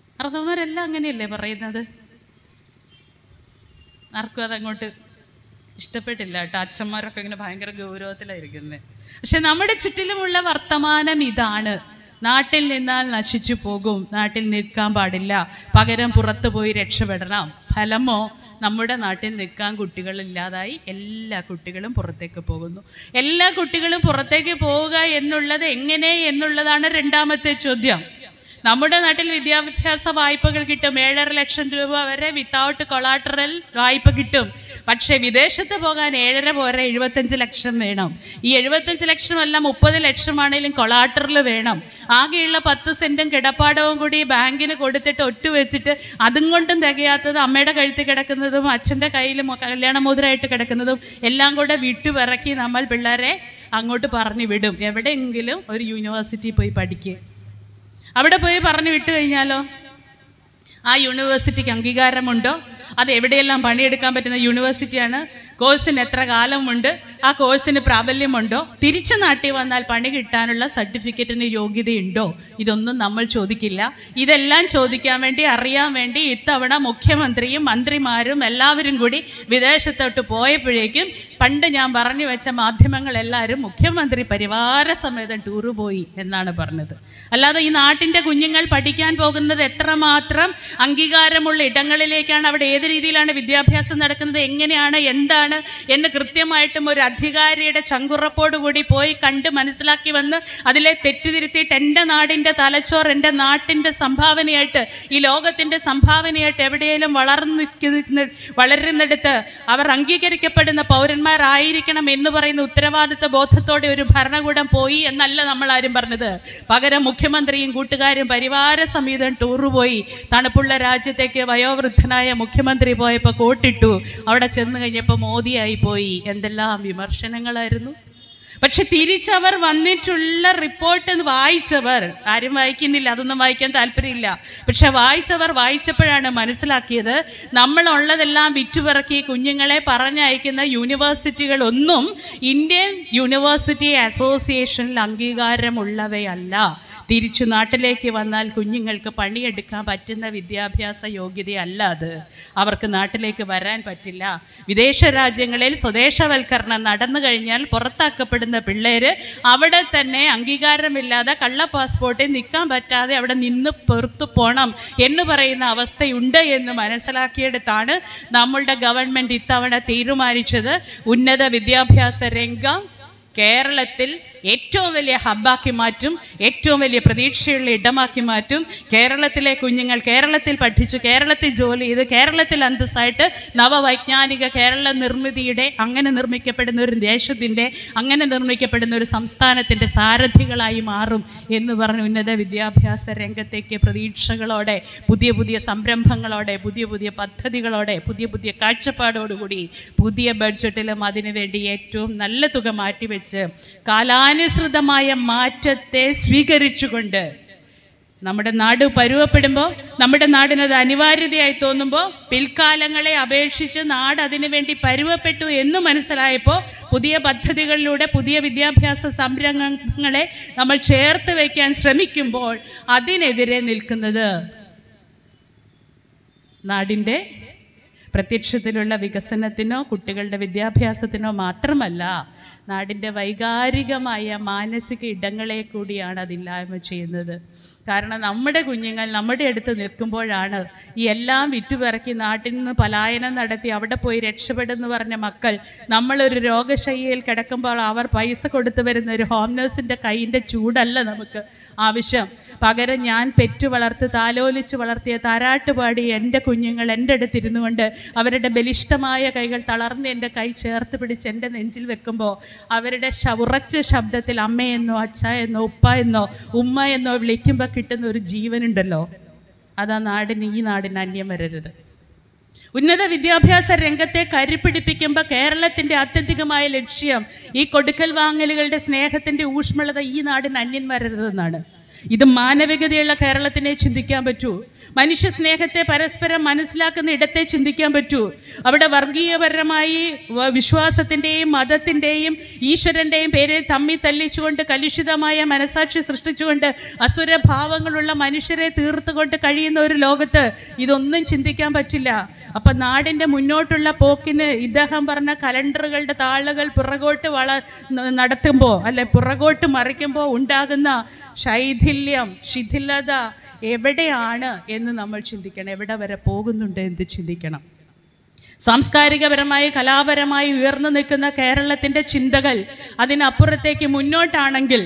അർദ്ധവന്മാരെല്ലാം അങ്ങനെയല്ലേ പറയുന്നത് ആർക്കും അതങ്ങോട്ട് ഇഷ്ടപ്പെട്ടില്ല കേട്ടോ അച്ഛന്മാരൊക്കെ ഇങ്ങനെ ഭയങ്കര ഗൗരവത്തിലായിരിക്കുന്നത് പക്ഷെ നമ്മുടെ ചുറ്റിലുമുള്ള വർത്തമാനം ഇതാണ് നാട്ടിൽ നിന്നാൽ നശിച്ചു പോകും നാട്ടിൽ നിൽക്കാൻ പാടില്ല പകരം പുറത്തു പോയി രക്ഷപ്പെടണം ഫലമോ നമ്മുടെ നാട്ടിൽ നിൽക്കാൻ കുട്ടികളില്ലാതായി എല്ലാ കുട്ടികളും പുറത്തേക്ക് പോകുന്നു എല്ലാ കുട്ടികളും പുറത്തേക്ക് പോവുക എന്നുള്ളത് എങ്ങനെ എന്നുള്ളതാണ് രണ്ടാമത്തെ ചോദ്യം നമ്മുടെ നാട്ടിൽ വിദ്യാഭ്യാസ വായ്പകൾ കിട്ടും ഏഴര ലക്ഷം രൂപ വരെ വിത്തൗട്ട് കൊളാട്ടറൽ വായ്പ കിട്ടും പക്ഷേ വിദേശത്ത് പോകാൻ ഏഴര പോരെ എഴുപത്തഞ്ച് ലക്ഷം വേണം ഈ എഴുപത്തഞ്ച് ലക്ഷമല്ല മുപ്പത് ലക്ഷമാണെങ്കിലും കൊളാട്ടറൽ വേണം ആകെയുള്ള പത്ത് സെൻറ്റും കിടപ്പാടവും കൂടി ബാങ്കിന് കൊടുത്തിട്ട് ഒട്ടു വെച്ചിട്ട് അതും കൊണ്ടും തികയാത്തത് അമ്മയുടെ കഴുത്തിൽ കിടക്കുന്നതും അച്ഛൻ്റെ കയ്യിലും കല്യാണമോതിരായിട്ട് കിടക്കുന്നതും എല്ലാം കൂടെ വിട്ടുപിറക്കി നമ്മൾ പിള്ളേരെ അങ്ങോട്ട് പറഞ്ഞു വിടും എവിടെയെങ്കിലും ഒരു യൂണിവേഴ്സിറ്റി പോയി പഠിക്കുക അവിടെ പോയി പറഞ്ഞു വിട്ടു കഴിഞ്ഞാലോ ആ യൂണിവേഴ്സിറ്റിക്ക് അംഗീകാരമുണ്ടോ അത് എവിടെയെല്ലാം പണിയെടുക്കാൻ പറ്റുന്ന യൂണിവേഴ്സിറ്റിയാണ് കോഴ്സിന് എത്ര കാലമുണ്ട് ആ കോഴ്സിന് പ്രാബല്യമുണ്ടോ തിരിച്ചു നാട്ടിൽ വന്നാൽ പണി കിട്ടാനുള്ള സർട്ടിഫിക്കറ്റിന് യോഗ്യതയുണ്ടോ ഇതൊന്നും നമ്മൾ ചോദിക്കില്ല ഇതെല്ലാം ചോദിക്കാൻ വേണ്ടി അറിയാൻ വേണ്ടി ഇത്തവണ മുഖ്യമന്ത്രിയും മന്ത്രിമാരും എല്ലാവരും കൂടി വിദേശത്തോട്ട് പോയപ്പോഴേക്കും പണ്ട് ഞാൻ പറഞ്ഞു വെച്ച മാധ്യമങ്ങളെല്ലാവരും മുഖ്യമന്ത്രി പരിവാര സമേതം ടൂറ് പോയി എന്നാണ് പറഞ്ഞത് അല്ലാതെ ഈ നാട്ടിൻ്റെ കുഞ്ഞുങ്ങൾ പഠിക്കാൻ പോകുന്നത് എത്രമാത്രം അംഗീകാരമുള്ള ഇടങ്ങളിലേക്കാണ് അവിടെ ഏത് രീതിയിലാണ് വിദ്യാഭ്യാസം നടക്കുന്നത് എങ്ങനെയാണ് എന്താണ് എന്ന് കൃത്യമായിട്ടും ഒരു അധികാരിയുടെ ചങ്കുറപ്പോടുകൂടി പോയി കണ്ട് മനസ്സിലാക്കി വന്ന് അതിലെ തെറ്റുതിരുത്തിയിട്ട് എൻ്റെ നാടിൻ്റെ തലച്ചോർ എൻ്റെ നാട്ടിൻ്റെ സംഭാവനയായിട്ട് ഈ ലോകത്തിൻ്റെ സംഭാവനയായിട്ട് എവിടെയെങ്കിലും വളർന്നു നിൽക്കുന്ന വളരുന്നിടത്ത് അവർ അംഗീകരിക്കപ്പെടുന്ന പൗരന്മാരായിരിക്കണം എന്ന് പറയുന്ന ഉത്തരവാദിത്ത ബോധത്തോടെ ഒരു ഭരണകൂടം പോയി എന്നല്ല നമ്മൾ ആരും പറഞ്ഞത് പകരം മുഖ്യമന്ത്രിയും കൂട്ടുകാരും പരിവാര സമീതം ടൂറ് പോയി തണുപ്പുള്ള രാജ്യത്തേക്ക് വയോവൃദ്ധനായ മുഖ്യമന്ത്രി പോയപ്പോൾ കോട്ടിട്ടു അവിടെ ചെന്ന് കഴിഞ്ഞപ്പോൾ മോദിയായി പോയി എന്തെല്ലാം വിമർശനങ്ങളായിരുന്നു പക്ഷെ തിരിച്ചവർ വന്നിട്ടുള്ള റിപ്പോർട്ട് വായിച്ചവർ ആരും വായിക്കുന്നില്ല അതൊന്നും വായിക്കാൻ താല്പര്യമില്ല പക്ഷെ വായിച്ചവർ വായിച്ചപ്പോഴാണ് മനസ്സിലാക്കിയത് നമ്മളുള്ളതെല്ലാം വിറ്റുപിറക്കി കുഞ്ഞുങ്ങളെ പറഞ്ഞയക്കുന്ന യൂണിവേഴ്സിറ്റികളൊന്നും ഇന്ത്യൻ യൂണിവേഴ്സിറ്റി അസോസിയേഷനിൽ അംഗീകാരമുള്ളവയല്ല തിരിച്ചു നാട്ടിലേക്ക് വന്നാൽ കുഞ്ഞുങ്ങൾക്ക് പണിയെടുക്കാൻ പറ്റുന്ന വിദ്യാഭ്യാസ യോഗ്യതയല്ല അത് അവർക്ക് നാട്ടിലേക്ക് വരാൻ പറ്റില്ല വിദേശ രാജ്യങ്ങളിൽ സ്വദേശവൽക്കരണം നടന്നു കഴിഞ്ഞാൽ പുറത്താക്കപ്പെടുന്ന പിള്ളേര് അവിടെ തന്നെ അംഗീകാരമില്ലാതെ കള്ള പാസ്പോർട്ടിൽ നിൽക്കാൻ പറ്റാതെ അവിടെ നിന്ന് പുറത്തു പോകണം എന്ന് പറയുന്ന അവസ്ഥയുണ്ട് എന്ന് മനസ്സിലാക്കിയെടുത്താണ് നമ്മളുടെ ഗവൺമെൻറ് ഇത്തവണ തീരുമാനിച്ചത് ഉന്നത വിദ്യാഭ്യാസ രംഗം കേരളത്തിൽ ഏറ്റവും വലിയ ഹബ്ബാക്കി മാറ്റും ഏറ്റവും വലിയ പ്രതീക്ഷയുള്ള ഇടമാക്കി മാറ്റും കേരളത്തിലെ കുഞ്ഞുങ്ങൾ കേരളത്തിൽ പഠിച്ചു കേരളത്തിൽ ജോലി ചെയ്ത് കേരളത്തിൽ അന്തസ്സായിട്ട് നവവൈജ്ഞാനിക കേരള നിർമ്മിതിയുടെ അങ്ങനെ നിർമ്മിക്കപ്പെടുന്ന ഒരു ദേശത്തിൻ്റെ അങ്ങനെ നിർമ്മിക്കപ്പെടുന്ന ഒരു സംസ്ഥാനത്തിൻ്റെ സാരഥികളായി മാറും എന്ന് പറഞ്ഞ് ഉന്നത വിദ്യാഭ്യാസ രംഗത്തേക്ക് പ്രതീക്ഷകളോടെ പുതിയ പുതിയ സംരംഭങ്ങളോടെ പുതിയ പുതിയ പദ്ധതികളോടെ പുതിയ പുതിയ കാഴ്ചപ്പാടോടുകൂടി പുതിയ ബഡ്ജറ്റിലും അതിനുവേണ്ടി ഏറ്റവും നല്ല തുക മാറ്റിവെച്ച് കാലാനുസൃതമായ മാറ്റത്തെ സ്വീകരിച്ചുകൊണ്ട് നമ്മുടെ നാട് പരുവപ്പെടുമ്പോൾ നമ്മുടെ നാടിനത് അനിവാര്യതയായി തോന്നുമ്പോൾ പിൽക്കാലങ്ങളെ അപേക്ഷിച്ച് നാട് അതിനുവേണ്ടി പരുവപ്പെട്ടു എന്ന് മനസ്സിലായപ്പോൾ പുതിയ പദ്ധതികളിലൂടെ പുതിയ വിദ്യാഭ്യാസ സംരംഭങ്ങളെ നമ്മൾ ചേർത്ത് വയ്ക്കാൻ ശ്രമിക്കുമ്പോൾ അതിനെതിരെ നിൽക്കുന്നത് നാടിൻ്റെ പ്രത്യക്ഷത്തിലുള്ള വികസനത്തിനോ കുട്ടികളുടെ വിദ്യാഭ്യാസത്തിനോ മാത്രമല്ല നാടിൻ്റെ വൈകാരികമായ മാനസിക ഇടങ്ങളെ കൂടിയാണ് അതില്ലായ്മ ചെയ്യുന്നത് കാരണം നമ്മുടെ കുഞ്ഞുങ്ങൾ നമ്മുടെ അടുത്ത് നിൽക്കുമ്പോഴാണ് ഈ എല്ലാം വിറ്റുപിറക്കി നാട്ടിൽ നിന്ന് പലായനം നടത്തി അവിടെ പോയി രക്ഷപ്പെടുന്നു പറഞ്ഞ മക്കൾ നമ്മളൊരു രോഗശയ്യയിൽ കിടക്കുമ്പോൾ അവർ പൈസ കൊടുത്തു വരുന്ന ഒരു ഹോം നേഴ്സിൻ്റെ കൈയിൻ്റെ ചൂടല്ല നമുക്ക് ആവശ്യം പകരം ഞാൻ പെറ്റു വളർത്തി താലോലിച്ച് വളർത്തിയ താരാട്ടുപാടി എൻ്റെ കുഞ്ഞുങ്ങൾ എൻ്റെ അടുത്തിരുന്നു കൊണ്ട് അവരുടെ ബലിഷ്ടമായ കൈകൾ തളർന്ന് എൻ്റെ കൈ ചേർത്ത് പിടിച്ച് എൻ്റെ നെഞ്ചിൽ വെക്കുമ്പോൾ അവരുടെ ശ ഉറച്ച ശബ്ദത്തിൽ അമ്മയെന്നോ അച്ഛ എന്നോ ഉപ്പ എന്നോ ഉമ്മ എന്നോ വിളിക്കുമ്പോൾ കിട്ടുന്ന ഒരു ജീവനുണ്ടല്ലോ അതാ നാടിന് ഈ നാടിന് അന്യം വരരുത് ഉന്നത വിദ്യാഭ്യാസ രംഗത്തെ കരുപിടിപ്പിക്കുമ്പോൾ കേരളത്തിൻ്റെ ആത്യന്തികമായ ലക്ഷ്യം ഈ കൊടുക്കൽ വാങ്ങലുകളുടെ സ്നേഹത്തിൻ്റെ ഊഷ്മളത ഈ നാടിന് അന്യം വരരുതെന്നാണ് ഇത് മാനവികതയുള്ള കേരളത്തിനെ ചിന്തിക്കാൻ പറ്റൂ മനുഷ്യ സ്നേഹത്തെ പരസ്പരം മനസ്സിലാക്കുന്ന ഇടത്തെ ചിന്തിക്കാൻ പറ്റൂ അവിടെ വർഗീയപരമായി വ- വിശ്വാസത്തിൻ്റെയും മതത്തിൻ്റെയും ഈശ്വരൻ്റെയും പേരിൽ തമ്മിൽ തല്ലിച്ചുകൊണ്ട് കലുഷിതമായ മനസാക്ഷി സൃഷ്ടിച്ചുകൊണ്ട് അസുരഭാവങ്ങളുള്ള മനുഷ്യരെ തീർത്തുകൊണ്ട് കഴിയുന്ന ഒരു ലോകത്ത് ഇതൊന്നും ചിന്തിക്കാൻ പറ്റില്ല അപ്പം നാടിൻ്റെ മുന്നോട്ടുള്ള പോക്കിന് ഇദ്ദേഹം പറഞ്ഞ കലണ്ടറുകളുടെ താളുകൾ പുറകോട്ട് വള ന- നടത്തുമ്പോൾ അല്ലെ പുറകോട്ട് മറിക്കുമ്പോൾ ഉണ്ടാകുന്ന ശൈഥില്യം ശിഥിലത എവിടെയാണ് എന്ന് നമ്മൾ ചിന്തിക്കണം എവിടെ വരെ പോകുന്നുണ്ട് എന്ന് ചിന്തിക്കണം സാംസ്കാരികപരമായി കലാപരമായി ഉയർന്നു നിൽക്കുന്ന കേരളത്തിൻ്റെ ചിന്തകൾ അതിനപ്പുറത്തേക്ക് മുന്നോട്ടാണെങ്കിൽ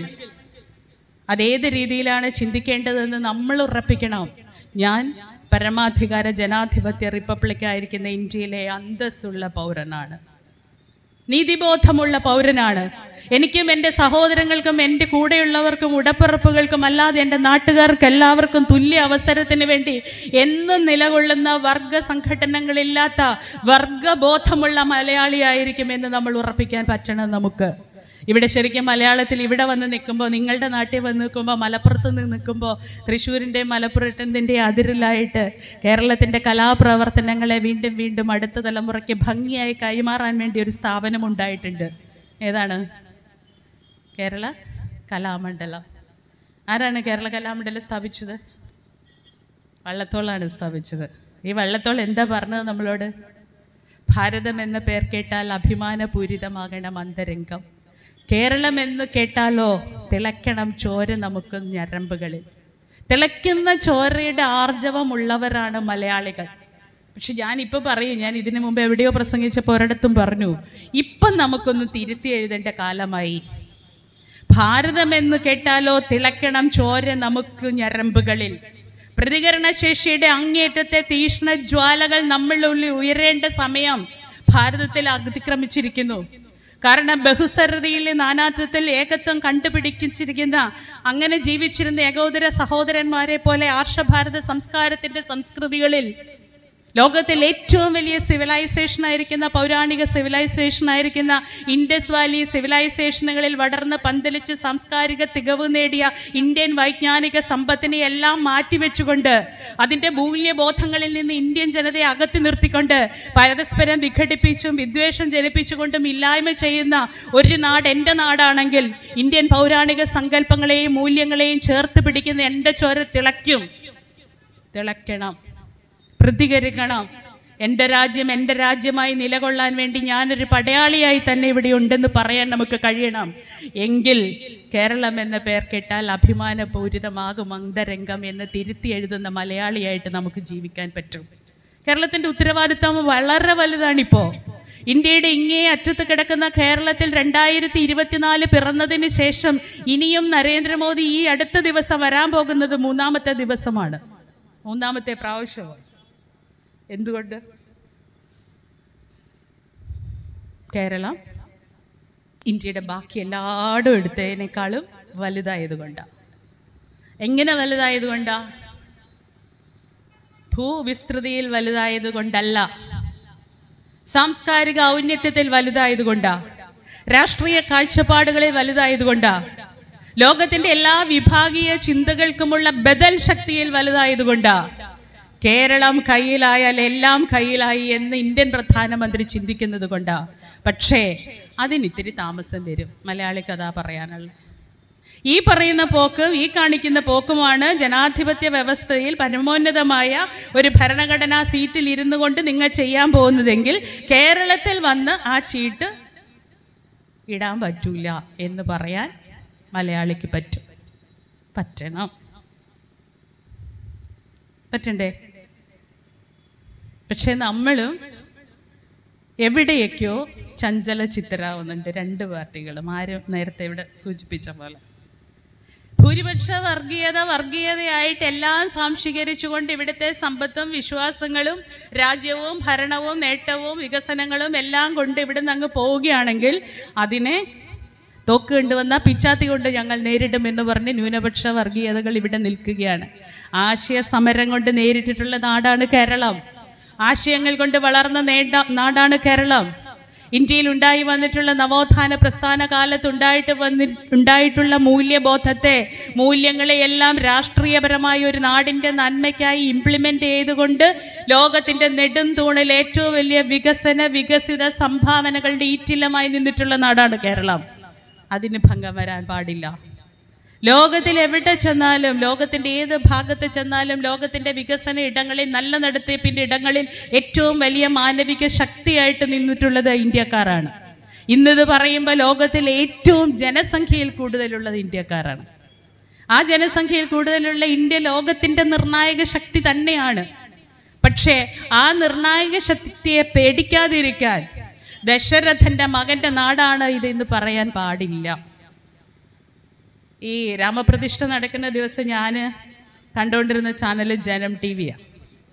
അതേത് രീതിയിലാണ് ചിന്തിക്കേണ്ടതെന്ന് നമ്മൾ ഉറപ്പിക്കണം ഞാൻ പരമാധികാര ജനാധിപത്യ റിപ്പബ്ലിക് ആയിരിക്കുന്ന ഇന്ത്യയിലെ അന്തസ്സുള്ള പൗരനാണ് നീതിബോധമുള്ള പൗരനാണ് എനിക്കും എൻ്റെ സഹോദരങ്ങൾക്കും എൻ്റെ കൂടെയുള്ളവർക്കും ഉടപ്പിറപ്പുകൾക്കും അല്ലാതെ എൻ്റെ നാട്ടുകാർക്ക് എല്ലാവർക്കും തുല്യ അവസരത്തിന് വേണ്ടി എന്നും നിലകൊള്ളുന്ന വർഗ സംഘടനകളില്ലാത്ത വർഗബോധമുള്ള മലയാളിയായിരിക്കുമെന്ന് നമ്മൾ ഉറപ്പിക്കാൻ പറ്റണം നമുക്ക് ഇവിടെ ശരിക്കും മലയാളത്തിൽ ഇവിടെ വന്ന് നിൽക്കുമ്പോൾ നിങ്ങളുടെ നാട്ടിൽ വന്ന് നിൽക്കുമ്പോൾ മലപ്പുറത്ത് നിന്ന് നിൽക്കുമ്പോൾ തൃശ്ശൂരിൻ്റെ മലപ്പുറത്തിൻ്റെ അതിരിലായിട്ട് കേരളത്തിൻ്റെ കലാപ്രവർത്തനങ്ങളെ വീണ്ടും വീണ്ടും അടുത്ത തലമുറയ്ക്ക് ഭംഗിയായി കൈമാറാൻ വേണ്ടി ഒരു സ്ഥാപനം ഉണ്ടായിട്ടുണ്ട് ഏതാണ് കേരള കലാമണ്ഡലം ആരാണ് കേരള കലാമണ്ഡലം സ്ഥാപിച്ചത് വള്ളത്തോളാണ് സ്ഥാപിച്ചത് ഈ വള്ളത്തോൾ എന്താ പറഞ്ഞത് നമ്മളോട് ഭാരതം എന്ന പേർ കേട്ടാൽ അഭിമാനപൂരിതമാകണം അന്തരംഗം കേരളം എന്ന് കേട്ടാലോ തിളയ്ക്കണം ചോര നമുക്ക് ഞരമ്പുകളിൽ തിളയ്ക്കുന്ന ചോരയുടെ ആർജവമുള്ളവരാണ് മലയാളികൾ പക്ഷെ ഞാനിപ്പോൾ പറയും ഞാൻ ഇതിനു മുമ്പ് എവിടെയോ പ്രസംഗിച്ചപ്പോൾ ഒരിടത്തും പറഞ്ഞു ഇപ്പം നമുക്കൊന്ന് തിരുത്തി എഴുതേണ്ട കാലമായി ഭാരതം എന്ന് കേട്ടാലോ തിളക്കണം ചോര നമുക്ക് ഞരമ്പുകളിൽ പ്രതികരണശേഷിയുടെ അങ്ങേറ്റത്തെ തീഷ്ണ ജ്വാലകൾ നമ്മളുള്ളിൽ ഉയരേണ്ട സമയം ഭാരതത്തിൽ അതിക്രമിച്ചിരിക്കുന്നു കാരണം ബഹുസരതിയിൽ നാനാത്വത്തിൽ ഏകത്വം കണ്ടുപിടിച്ചിരിക്കുന്ന അങ്ങനെ ജീവിച്ചിരുന്ന ഏകോദര സഹോദരന്മാരെ പോലെ ആർഷഭാരത സംസ്കാരത്തിന്റെ സംസ്കൃതികളിൽ ലോകത്തിൽ ഏറ്റവും വലിയ സിവിലൈസേഷൻ ആയിരിക്കുന്ന പൗരാണിക സിവിലൈസേഷൻ ആയിരിക്കുന്ന ഇൻഡസ് വാലി സിവിലൈസേഷനുകളിൽ വളർന്ന് പന്തലിച്ച് സാംസ്കാരിക തികവ് നേടിയ ഇന്ത്യൻ വൈജ്ഞാനിക സമ്പത്തിനെ എല്ലാം മാറ്റിവെച്ചുകൊണ്ട് അതിൻ്റെ മൂല്യബോധങ്ങളിൽ നിന്ന് ഇന്ത്യൻ ജനതയെ അകറ്റി നിർത്തിക്കൊണ്ട് പരസ്പരം വിഘടിപ്പിച്ചും വിദ്വേഷം ജനിപ്പിച്ചുകൊണ്ടും ഇല്ലായ്മ ചെയ്യുന്ന ഒരു നാട് എൻ്റെ നാടാണെങ്കിൽ ഇന്ത്യൻ പൗരാണിക സങ്കല്പങ്ങളെയും മൂല്യങ്ങളെയും ചേർത്ത് പിടിക്കുന്ന എൻ്റെ ചോര തിളയ്ക്കും തിളയ്ക്കണം പ്രതികരിക്കണം എൻ്റെ രാജ്യം എൻ്റെ രാജ്യമായി നിലകൊള്ളാൻ വേണ്ടി ഞാനൊരു പടയാളിയായി തന്നെ ഇവിടെ ഉണ്ടെന്ന് പറയാൻ നമുക്ക് കഴിയണം എങ്കിൽ കേരളം എന്ന പേർ കേട്ടാൽ അഭിമാനപൂരിതമാകും അന്തരംഗം എന്ന് തിരുത്തി എഴുതുന്ന മലയാളിയായിട്ട് നമുക്ക് ജീവിക്കാൻ പറ്റും കേരളത്തിൻ്റെ ഉത്തരവാദിത്തം വളരെ വലുതാണിപ്പോൾ ഇന്ത്യയുടെ ഇങ്ങേ അറ്റത്ത് കിടക്കുന്ന കേരളത്തിൽ രണ്ടായിരത്തി ഇരുപത്തിനാല് പിറന്നതിന് ശേഷം ഇനിയും നരേന്ദ്രമോദി ഈ അടുത്ത ദിവസം വരാൻ പോകുന്നത് മൂന്നാമത്തെ ദിവസമാണ് മൂന്നാമത്തെ പ്രാവശ്യമാണ് എന്തുകൊണ്ട് കേരളം ഇന്ത്യയുടെ ബാക്കി എല്ലായിടും എടുത്തതിനേക്കാളും വലുതായതുകൊണ്ടാണ് എങ്ങനെ വലുതായതുകൊണ്ടാ ഭൂവിസ്തൃതിയിൽ വലുതായതുകൊണ്ടല്ല സാംസ്കാരിക ഔന്നത്യത്തിൽ വലുതായതുകൊണ്ടാ രാഷ്ട്രീയ കാഴ്ചപ്പാടുകളിൽ വലുതായതുകൊണ്ടാ ലോകത്തിന്റെ എല്ലാ വിഭാഗീയ ചിന്തകൾക്കുമുള്ള ബദൽ ശക്തിയിൽ വലുതായതുകൊണ്ടാ കേരളം കയ്യിലായാൽ എല്ലാം കയ്യിലായി എന്ന് ഇന്ത്യൻ പ്രധാനമന്ത്രി ചിന്തിക്കുന്നത് കൊണ്ടാ പക്ഷേ അതിന് ഇത്തിരി താമസം വരും മലയാളി കഥ പറയാനുള്ളത് ഈ പറയുന്ന പോക്ക് ഈ കാണിക്കുന്ന പോക്കുമാണ് ജനാധിപത്യ വ്യവസ്ഥയിൽ പരമോന്നതമായ ഒരു ഭരണഘടനാ സീറ്റിൽ ഇരുന്നു കൊണ്ട് നിങ്ങൾ ചെയ്യാൻ പോകുന്നതെങ്കിൽ കേരളത്തിൽ വന്ന് ആ ചീട്ട് ഇടാൻ പറ്റൂല എന്ന് പറയാൻ മലയാളിക്ക് പറ്റും പറ്റണം പറ്റണ്ടേ പക്ഷെ നമ്മളും എവിടെയൊക്കെയോ ചഞ്ചല ചിത്തരാവുന്നുണ്ട് രണ്ട് പാർട്ടികളും ആരും നേരത്തെ ഇവിടെ സൂചിപ്പിച്ച പോലെ ഭൂരിപക്ഷ വർഗീയത വർഗീയതയായിട്ട് എല്ലാം സാംശീകരിച്ചുകൊണ്ട് ഇവിടുത്തെ സമ്പത്തും വിശ്വാസങ്ങളും രാജ്യവും ഭരണവും നേട്ടവും വികസനങ്ങളും എല്ലാം കൊണ്ട് ഇവിടുന്ന് അങ്ങ് പോവുകയാണെങ്കിൽ അതിനെ തോക്ക് കൊണ്ടുവന്ന പിച്ചാത്തി കൊണ്ട് ഞങ്ങൾ നേരിടുമെന്ന് പറഞ്ഞ് ന്യൂനപക്ഷ വർഗീയതകൾ ഇവിടെ നിൽക്കുകയാണ് ആശയ സമരം കൊണ്ട് നേരിട്ടിട്ടുള്ള നാടാണ് കേരളം ആശയങ്ങൾ കൊണ്ട് വളർന്ന നേട നാടാണ് കേരളം ഇന്ത്യയിൽ ഉണ്ടായി വന്നിട്ടുള്ള നവോത്ഥാന പ്രസ്ഥാന കാലത്ത് ഉണ്ടായിട്ട് വന്നി ഉണ്ടായിട്ടുള്ള മൂല്യബോധത്തെ മൂല്യങ്ങളെ എല്ലാം രാഷ്ട്രീയപരമായ ഒരു നാടിൻ്റെ നന്മയ്ക്കായി ഇംപ്ലിമെൻ്റ് ചെയ്തുകൊണ്ട് ലോകത്തിൻ്റെ നെടുംതൂണിൽ ഏറ്റവും വലിയ വികസന വികസിത സംഭാവനകളുടെ ഈറ്റില്ലമായി നിന്നിട്ടുള്ള നാടാണ് കേരളം അതിന് ഭംഗം വരാൻ പാടില്ല ലോകത്തിൽ എവിടെ ചെന്നാലും ലോകത്തിൻ്റെ ഏത് ഭാഗത്ത് ചെന്നാലും ലോകത്തിൻ്റെ വികസന ഇടങ്ങളിൽ നല്ല നടത്തിപ്പിൻ്റെ ഇടങ്ങളിൽ ഏറ്റവും വലിയ മാനവിക ശക്തിയായിട്ട് നിന്നിട്ടുള്ളത് ഇന്ത്യക്കാരാണ് ഇന്നിത് പറയുമ്പോൾ ലോകത്തിൽ ഏറ്റവും ജനസംഖ്യയിൽ കൂടുതലുള്ളത് ഇന്ത്യക്കാരാണ് ആ ജനസംഖ്യയിൽ കൂടുതലുള്ള ഇന്ത്യ ലോകത്തിൻ്റെ നിർണായക ശക്തി തന്നെയാണ് പക്ഷേ ആ നിർണായക ശക്തിയെ പേടിക്കാതിരിക്കാൻ ദശരഥന്റെ മകന്റെ നാടാണ് ഇത് എന്ന് പറയാൻ പാടില്ല ഈ രാമപ്രതിഷ്ഠ നടക്കുന്ന ദിവസം ഞാൻ കണ്ടുകൊണ്ടിരുന്ന ചാനൽ ജനം ടി വിയാണ്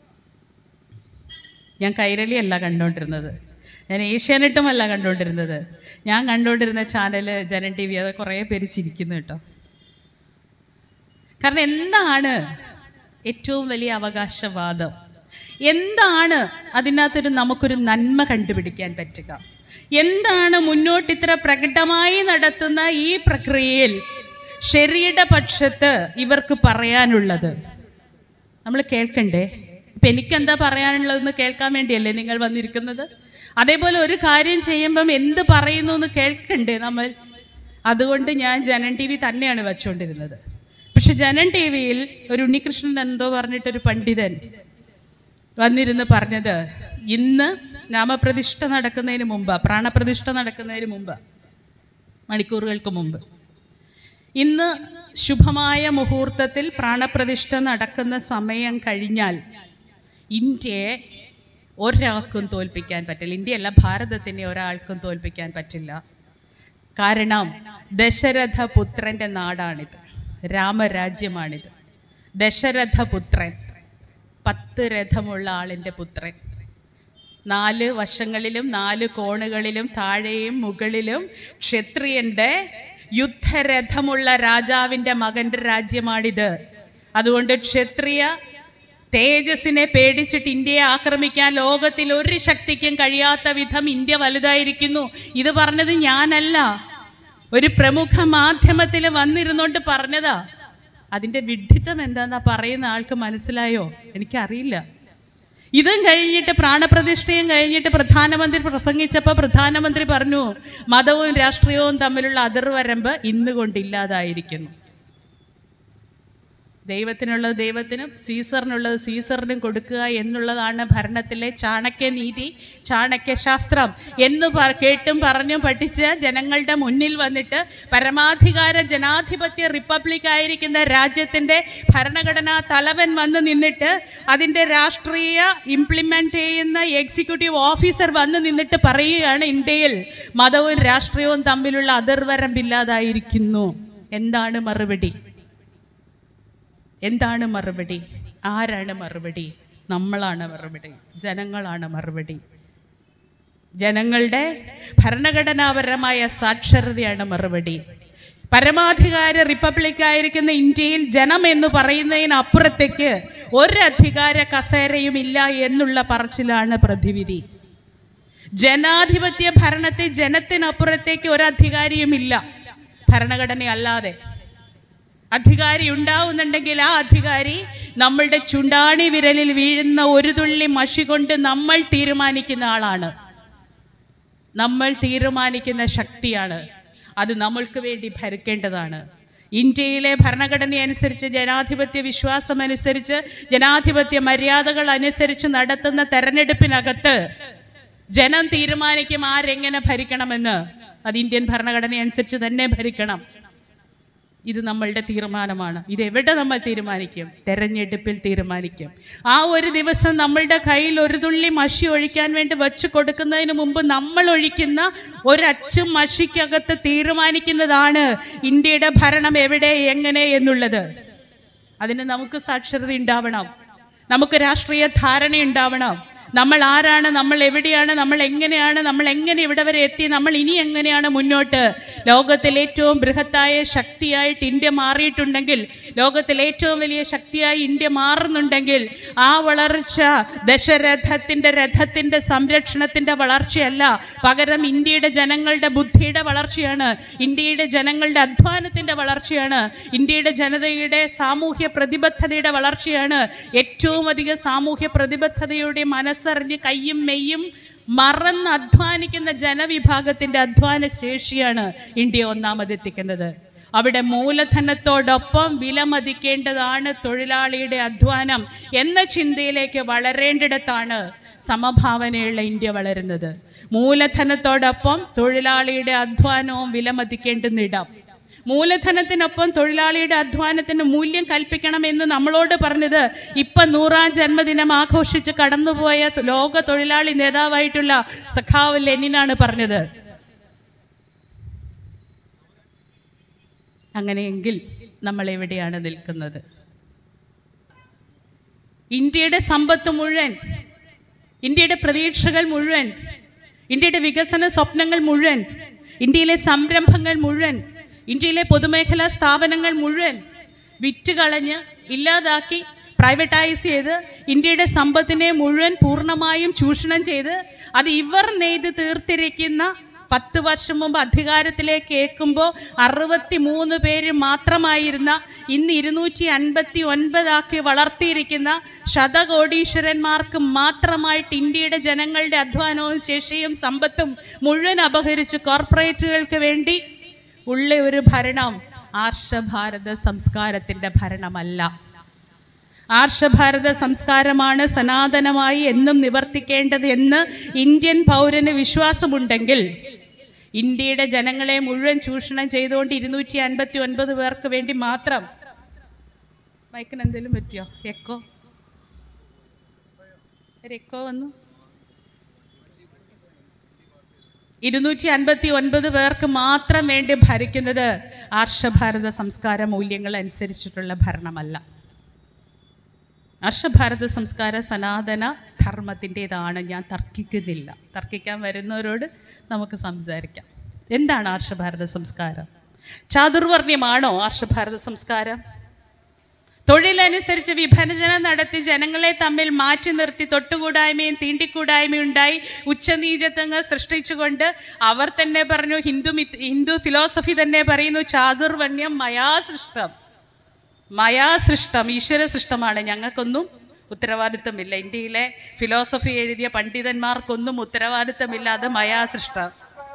ഞാൻ കൈരളിയല്ല കണ്ടുകൊണ്ടിരുന്നത് ഞാൻ ഏഷ്യാനെട്ടുമല്ല കണ്ടുകൊണ്ടിരുന്നത് ഞാൻ കണ്ടുകൊണ്ടിരുന്ന ചാനൽ ജനം ടി വി അത് കുറേ പേര് ചിരിക്കുന്നു കേട്ടോ കാരണം എന്താണ് ഏറ്റവും വലിയ അവകാശവാദം എന്താണ് അതിനകത്തൊരു നമുക്കൊരു നന്മ കണ്ടുപിടിക്കാൻ പറ്റുക എന്താണ് മുന്നോട്ട് ഇത്ര പ്രകടമായി നടത്തുന്ന ഈ പ്രക്രിയയിൽ ശരിയുടെ പക്ഷത്ത് ഇവർക്ക് പറയാനുള്ളത് നമ്മൾ കേൾക്കണ്ടേ ഇപ്പം എനിക്കെന്താ പറയാനുള്ളതെന്ന് കേൾക്കാൻ വേണ്ടിയല്ലേ നിങ്ങൾ വന്നിരിക്കുന്നത് അതേപോലെ ഒരു കാര്യം ചെയ്യുമ്പം എന്ത് പറയുന്നു എന്ന് കേൾക്കണ്ടേ നമ്മൾ അതുകൊണ്ട് ഞാൻ ജനൻ ടി വി തന്നെയാണ് വെച്ചുകൊണ്ടിരുന്നത് പക്ഷെ ജനൻ ടി വിയിൽ ഒരു ഉണ്ണികൃഷ്ണൻ എന്തോ പറഞ്ഞിട്ടൊരു പണ്ഡിതൻ വന്നിരുന്ന് പറഞ്ഞത് ഇന്ന് നാമപ്രതിഷ്ഠ നടക്കുന്നതിന് മുമ്പ് പ്രാണപ്രതിഷ്ഠ നടക്കുന്നതിന് മുമ്പ് മണിക്കൂറുകൾക്ക് മുമ്പ് ഇന്ന് ശുഭമായ മുഹൂർത്തത്തിൽ പ്രാണപ്രതിഷ്ഠ നടക്കുന്ന സമയം കഴിഞ്ഞാൽ ഇന്ത്യയെ ഒരാൾക്കും തോൽപ്പിക്കാൻ പറ്റില്ല ഇന്ത്യയല്ല ഭാരതത്തിനെ ഒരാൾക്കും തോൽപ്പിക്കാൻ പറ്റില്ല കാരണം ദശരഥ പുത്രൻ്റെ നാടാണിത് രാമരാജ്യമാണിത് ദശരഥ പുത്രൻ പത്ത് രഥമുള്ള ആളിൻ്റെ പുത്രൻ നാല് വശങ്ങളിലും നാല് കോണുകളിലും താഴെയും മുകളിലും ക്ഷത്രിയന്റെ യുദ്ധരഥമുള്ള രാജാവിൻ്റെ മകൻ്റെ രാജ്യമാണിത് അതുകൊണ്ട് ക്ഷത്രിയ തേജസ്സിനെ പേടിച്ചിട്ട് ഇന്ത്യയെ ആക്രമിക്കാൻ ലോകത്തിൽ ഒരു ശക്തിക്കും കഴിയാത്ത വിധം ഇന്ത്യ വലുതായിരിക്കുന്നു ഇത് പറഞ്ഞത് ഞാനല്ല ഒരു പ്രമുഖ മാധ്യമത്തിൽ വന്നിരുന്നോണ്ട് പറഞ്ഞതാ അതിൻ്റെ വിഡ്ഢിത്തം എന്താന്നാ പറയുന്ന ആൾക്ക് മനസ്സിലായോ എനിക്കറിയില്ല ഇതും കഴിഞ്ഞിട്ട് പ്രാണപ്രതിഷ്ഠയും കഴിഞ്ഞിട്ട് പ്രധാനമന്ത്രി പ്രസംഗിച്ചപ്പോൾ പ്രധാനമന്ത്രി പറഞ്ഞു മതവും രാഷ്ട്രീയവും തമ്മിലുള്ള അതിർവരമ്പ് ഇന്ന് കൊണ്ടില്ലാതായിരിക്കുന്നു ദൈവത്തിനുള്ളത് ദൈവത്തിനും സീസറിനുള്ളത് സീസറിനും കൊടുക്കുക എന്നുള്ളതാണ് ഭരണത്തിലെ ചാണക്യ നീതി ചാണക്യ ശാസ്ത്രം എന്ന് പ- കേട്ടും പറഞ്ഞും പഠിച്ച് ജനങ്ങളുടെ മുന്നിൽ വന്നിട്ട് പരമാധികാര ജനാധിപത്യ റിപ്പബ്ലിക് ആയിരിക്കുന്ന രാജ്യത്തിൻ്റെ ഭരണഘടനാ തലവൻ വന്ന് നിന്നിട്ട് അതിൻ്റെ രാഷ്ട്രീയ ഇംപ്ലിമെൻ്റ് ചെയ്യുന്ന എക്സിക്യൂട്ടീവ് ഓഫീസർ വന്ന് നിന്നിട്ട് പറയുകയാണ് ഇന്ത്യയിൽ മതവും രാഷ്ട്രീയവും തമ്മിലുള്ള അതിർവരമ്പില്ലാതായിരിക്കുന്നു എന്താണ് മറുപടി എന്താണ് മറുപടി ആരാണ് മറുപടി നമ്മളാണ് മറുപടി ജനങ്ങളാണ് മറുപടി ജനങ്ങളുടെ ഭരണഘടനാപരമായ സാക്ഷരതയാണ് മറുപടി പരമാധികാര റിപ്പബ്ലിക് ആയിരിക്കുന്ന ഇന്ത്യയിൽ ജനം എന്ന് പറയുന്നതിനപ്പുറത്തേക്ക് ഒരു അധികാര കസേരയും ഇല്ല എന്നുള്ള പറച്ചിലാണ് പ്രതിവിധി ജനാധിപത്യ ഭരണത്തിൽ ജനത്തിനപ്പുറത്തേക്ക് ഒരു അധികാരിയുമില്ല ഭരണഘടന അല്ലാതെ അധികാരി ഉണ്ടാവുന്നുണ്ടെങ്കിൽ ആ അധികാരി നമ്മളുടെ ചുണ്ടാണി വിരലിൽ വീഴുന്ന ഒരു തുള്ളി മഷി കൊണ്ട് നമ്മൾ തീരുമാനിക്കുന്ന ആളാണ് നമ്മൾ തീരുമാനിക്കുന്ന ശക്തിയാണ് അത് നമ്മൾക്ക് വേണ്ടി ഭരിക്കേണ്ടതാണ് ഇന്ത്യയിലെ ഭരണഘടന അനുസരിച്ച് ജനാധിപത്യ വിശ്വാസം അനുസരിച്ച് ജനാധിപത്യ മര്യാദകൾ അനുസരിച്ച് നടത്തുന്ന തെരഞ്ഞെടുപ്പിനകത്ത് ജനം തീരുമാനിക്കും ആരെങ്ങനെ ഭരിക്കണമെന്ന് അത് ഇന്ത്യൻ ഭരണഘടന അനുസരിച്ച് തന്നെ ഭരിക്കണം ഇത് നമ്മളുടെ തീരുമാനമാണ് ഇത് എവിടെ നമ്മൾ തീരുമാനിക്കും തെരഞ്ഞെടുപ്പിൽ തീരുമാനിക്കും ആ ഒരു ദിവസം നമ്മളുടെ കയ്യിൽ ഒരു തുള്ളി മഷി ഒഴിക്കാൻ വേണ്ടി വച്ച് കൊടുക്കുന്നതിന് മുമ്പ് നമ്മൾ ഒഴിക്കുന്ന ഒരച്ചും മഷിക്കകത്ത് തീരുമാനിക്കുന്നതാണ് ഇന്ത്യയുടെ ഭരണം എവിടെ എങ്ങനെ എന്നുള്ളത് അതിന് നമുക്ക് സാക്ഷരത ഉണ്ടാവണം നമുക്ക് രാഷ്ട്രീയ ധാരണ ഉണ്ടാവണം നമ്മൾ ആരാണ് നമ്മൾ എവിടെയാണ് നമ്മൾ എങ്ങനെയാണ് നമ്മൾ എങ്ങനെ ഇവിടെ വരെ എത്തി നമ്മൾ ഇനി എങ്ങനെയാണ് മുന്നോട്ട് ലോകത്തിൽ ഏറ്റവും ബൃഹത്തായ ശക്തിയായിട്ട് ഇന്ത്യ മാറിയിട്ടുണ്ടെങ്കിൽ ലോകത്തിൽ ഏറ്റവും വലിയ ശക്തിയായി ഇന്ത്യ മാറുന്നുണ്ടെങ്കിൽ ആ വളർച്ച ദശരഥത്തിൻ്റെ രഥത്തിൻ്റെ സംരക്ഷണത്തിൻ്റെ വളർച്ചയല്ല പകരം ഇന്ത്യയുടെ ജനങ്ങളുടെ ബുദ്ധിയുടെ വളർച്ചയാണ് ഇന്ത്യയുടെ ജനങ്ങളുടെ അധ്വാനത്തിൻ്റെ വളർച്ചയാണ് ഇന്ത്യയുടെ ജനതയുടെ സാമൂഹ്യ പ്രതിബദ്ധതയുടെ വളർച്ചയാണ് ഏറ്റവും അധികം സാമൂഹ്യ പ്രതിബദ്ധതയുടെ മനസ്സറിഞ്ഞ് കയ്യും മെയ്യും മറന്ന് അധ്വാനിക്കുന്ന ജനവിഭാഗത്തിൻ്റെ അധ്വാന ശേഷിയാണ് ഇന്ത്യ ഒന്നാമതെത്തിക്കുന്നത് അവിടെ മൂലധനത്തോടൊപ്പം വിലമതിക്കേണ്ടതാണ് തൊഴിലാളിയുടെ അധ്വാനം എന്ന ചിന്തയിലേക്ക് വളരേണ്ടിടത്താണ് സമഭാവനയുള്ള ഇന്ത്യ വളരുന്നത് മൂലധനത്തോടൊപ്പം തൊഴിലാളിയുടെ അധ്വാനവും വിലമതിക്കേണ്ടുന്നിടം മൂലധനത്തിനൊപ്പം തൊഴിലാളിയുടെ അധ്വാനത്തിന് മൂല്യം കൽപ്പിക്കണമെന്ന് നമ്മളോട് പറഞ്ഞത് ഇപ്പം നൂറാം ജന്മദിനം ആഘോഷിച്ച് കടന്നുപോയ ലോക തൊഴിലാളി നേതാവായിട്ടുള്ള സഖാവ് ലെനിനാണ് പറഞ്ഞത് അങ്ങനെയെങ്കിൽ നമ്മൾ എവിടെയാണ് നിൽക്കുന്നത് ഇന്ത്യയുടെ സമ്പത്ത് മുഴുവൻ ഇന്ത്യയുടെ പ്രതീക്ഷകൾ മുഴുവൻ ഇന്ത്യയുടെ വികസന സ്വപ്നങ്ങൾ മുഴുവൻ ഇന്ത്യയിലെ സംരംഭങ്ങൾ മുഴുവൻ ഇന്ത്യയിലെ പൊതുമേഖലാ സ്ഥാപനങ്ങൾ മുഴുവൻ വിറ്റ് കളഞ്ഞ് ഇല്ലാതാക്കി പ്രൈവറ്റൈസ് ചെയ്ത് ഇന്ത്യയുടെ സമ്പത്തിനെ മുഴുവൻ പൂർണ്ണമായും ചൂഷണം ചെയ്ത് അത് ഇവർ നെയ്ത് തീർത്തിരിക്കുന്ന പത്ത് വർഷം മുമ്പ് അധികാരത്തിലേക്ക് ഏൽക്കുമ്പോൾ അറുപത്തി മൂന്ന് പേര് മാത്രമായിരുന്ന ഇന്ന് ഇരുന്നൂറ്റി അൻപത്തി ഒൻപതാക്കി വളർത്തിയിരിക്കുന്ന ശതകോടീശ്വരന്മാർക്ക് മാത്രമായിട്ട് ഇന്ത്യയുടെ ജനങ്ങളുടെ അധ്വാനവും ശേഷിയും സമ്പത്തും മുഴുവൻ അപഹരിച്ച് കോർപ്പറേറ്റുകൾക്ക് വേണ്ടി ഉള്ള ഒരു ഭരണം ആർഷഭാരത സംസ്കാരത്തിൻ്റെ ഭരണമല്ല ആർഷഭാരത സംസ്കാരമാണ് സനാതനമായി എന്നും നിവർത്തിക്കേണ്ടത് എന്ന് ഇന്ത്യൻ പൗരന് വിശ്വാസമുണ്ടെങ്കിൽ ഇന്ത്യയുടെ ജനങ്ങളെ മുഴുവൻ ചൂഷണം ചെയ്തുകൊണ്ട് ഇരുന്നൂറ്റി അൻപത്തി ഒൻപത് പേർക്ക് വേണ്ടി മാത്രം മൈക്കിന് എന്തെങ്കിലും പറ്റിയോ എക്കോ ഒരു എക്കോ വന്നു ഇരുന്നൂറ്റി അൻപത്തി ഒൻപത് പേർക്ക് മാത്രം വേണ്ടി ഭരിക്കുന്നത് ആർഷഭാരത സംസ്കാര മൂല്യങ്ങൾ അനുസരിച്ചിട്ടുള്ള ഭരണമല്ല ആർഷഭാരത സംസ്കാര സനാതന ധർമ്മത്തിൻ്റെതാണ് ഞാൻ തർക്കിക്കുന്നില്ല തർക്കിക്കാൻ വരുന്നവരോട് നമുക്ക് സംസാരിക്കാം എന്താണ് ആർഷഭാരത സംസ്കാരം ചാതുർവർണ്ണ്യമാണോ ആർഷഭാരത സംസ്കാരം തൊഴിലനുസരിച്ച് വിഭജനം നടത്തി ജനങ്ങളെ തമ്മിൽ മാറ്റി നിർത്തി തൊട്ടുകൂടായ്മയും തീണ്ടിക്കൂടായ്മയും ഉണ്ടായി ഉച്ചനീചത്വങ്ങൾ സൃഷ്ടിച്ചുകൊണ്ട് അവർ തന്നെ പറഞ്ഞു ഹിന്ദു മിത്ത് ഹിന്ദു ഫിലോസഫി തന്നെ പറയുന്നു ചാതുർവർണ്ണ്യം മയാ സൃഷ്ടം മയാ സൃഷ്ടം ഈശ്വര സൃഷ്ടമാണ് ഞങ്ങൾക്കൊന്നും ഉത്തരവാദിത്തമില്ല ഇന്ത്യയിലെ ഫിലോസഫി എഴുതിയ പണ്ഡിതന്മാർക്കൊന്നും ഉത്തരവാദിത്തമില്ല അത് മയാ സൃഷ്ടം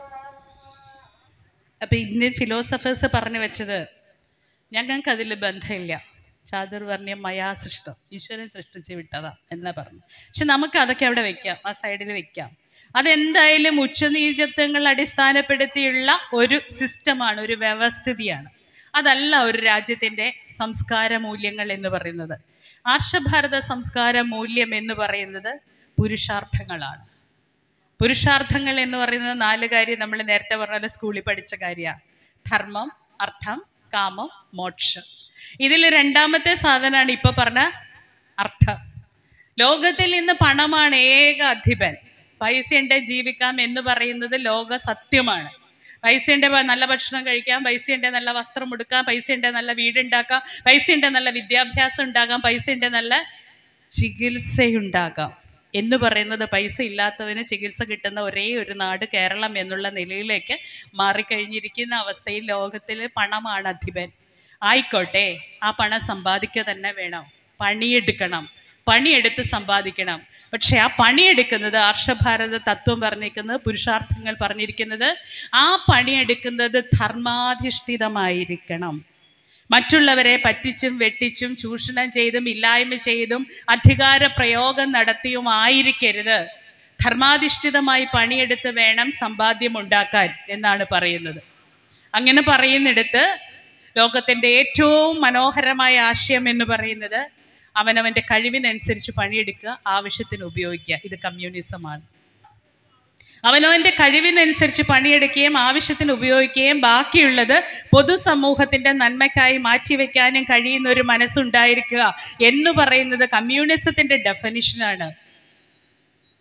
അപ്പം ഇന്ത്യൻ ഫിലോസഫേഴ്സ് പറഞ്ഞു വെച്ചത് ഞങ്ങൾക്ക് അതിൽ ബന്ധമില്ല ചാതുർവർണ്ണ്യം മയാ സൃഷ്ടം ഈശ്വരൻ സൃഷ്ടിച്ച് വിട്ടതാ എന്നാ പറഞ്ഞു പക്ഷെ നമുക്ക് അതൊക്കെ അവിടെ വെക്കാം ആ സൈഡിൽ വെക്കാം അതെന്തായാലും ഉച്ചനീചത്വങ്ങൾ അടിസ്ഥാനപ്പെടുത്തിയുള്ള ഒരു സിസ്റ്റമാണ് ഒരു വ്യവസ്ഥിതിയാണ് അതല്ല ഒരു രാജ്യത്തിൻ്റെ സംസ്കാര മൂല്യങ്ങൾ എന്ന് പറയുന്നത് ആർഷഭാരത സംസ്കാര മൂല്യം എന്ന് പറയുന്നത് പുരുഷാർത്ഥങ്ങളാണ് പുരുഷാർത്ഥങ്ങൾ എന്ന് പറയുന്നത് നാല് കാര്യം നമ്മൾ നേരത്തെ പറഞ്ഞ സ്കൂളിൽ പഠിച്ച കാര്യമാണ് ധർമ്മം അർത്ഥം കാമം മോക്ഷം ഇതിൽ രണ്ടാമത്തെ സാധനമാണ് ഇപ്പൊ പറഞ്ഞ അർത്ഥം ലോകത്തിൽ നിന്ന് പണമാണ് ഏക അധിപൻ പൈസ ഉണ്ടെ ജീവിക്കാം എന്ന് പറയുന്നത് ലോക സത്യമാണ് പൈസ ഉണ്ടെ നല്ല ഭക്ഷണം കഴിക്കാം പൈസ ഉണ്ടെ നല്ല വസ്ത്രം ഉടുക്കാം പൈസ ഉണ്ടെ നല്ല വീടുണ്ടാക്കാം പൈസ ഉണ്ടെ നല്ല വിദ്യാഭ്യാസം ഉണ്ടാകാം പൈസ ഉണ്ടെ നല്ല ചികിത്സയുണ്ടാകാം എന്ന് പറയുന്നത് പൈസ ഇല്ലാത്തവന് ചികിത്സ കിട്ടുന്ന ഒരേ ഒരു നാട് കേരളം എന്നുള്ള നിലയിലേക്ക് മാറിക്കഴിഞ്ഞിരിക്കുന്ന അവസ്ഥയിൽ ലോകത്തിൽ പണമാണ് അധിപൻ ആയിക്കോട്ടെ ആ പണം സമ്പാദിക്കുക തന്നെ വേണം പണിയെടുക്കണം പണിയെടുത്ത് സമ്പാദിക്കണം പക്ഷെ ആ പണിയെടുക്കുന്നത് ആർഷഭാരത തത്വം പറഞ്ഞിരിക്കുന്നത് പുരുഷാർത്ഥങ്ങൾ പറഞ്ഞിരിക്കുന്നത് ആ പണിയെടുക്കുന്നത് ധർമാധിഷ്ഠിതമായിരിക്കണം മറ്റുള്ളവരെ പറ്റിച്ചും വെട്ടിച്ചും ചൂഷണം ചെയ്തും ഇല്ലായ്മ ചെയ്തും അധികാര പ്രയോഗം നടത്തിയും ആയിരിക്കരുത് ധർമാധിഷ്ഠിതമായി പണിയെടുത്ത് വേണം സമ്പാദ്യം ഉണ്ടാക്കാൻ എന്നാണ് പറയുന്നത് അങ്ങനെ പറയുന്നിടത്ത് ലോകത്തിൻ്റെ ഏറ്റവും മനോഹരമായ ആശയം എന്ന് പറയുന്നത് അവനവൻ്റെ കഴിവിനനുസരിച്ച് പണിയെടുക്കുക ആവശ്യത്തിന് ഉപയോഗിക്കുക ഇത് കമ്മ്യൂണിസമാണ് അവനവൻ്റെ കഴിവിനനുസരിച്ച് പണിയെടുക്കുകയും ആവശ്യത്തിന് ഉപയോഗിക്കുകയും ബാക്കിയുള്ളത് പൊതുസമൂഹത്തിൻ്റെ നന്മയ്ക്കായി മാറ്റിവെക്കാനും കഴിയുന്ന ഒരു മനസ്സുണ്ടായിരിക്കുക എന്ന് പറയുന്നത് കമ്മ്യൂണിസത്തിൻ്റെ ഡെഫനിഷനാണ്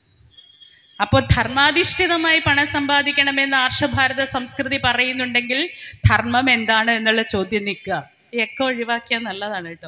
അപ്പോൾ ധർമാധിഷ്ഠിതമായി പണം സമ്പാദിക്കണമെന്ന് ആർഷഭാരത സംസ്കൃതി പറയുന്നുണ്ടെങ്കിൽ ധർമ്മം എന്താണ് എന്നുള്ള ചോദ്യം നിൽക്കുക ഒക്കെ ഒഴിവാക്കിയാൽ നല്ലതാണ് കേട്ടോ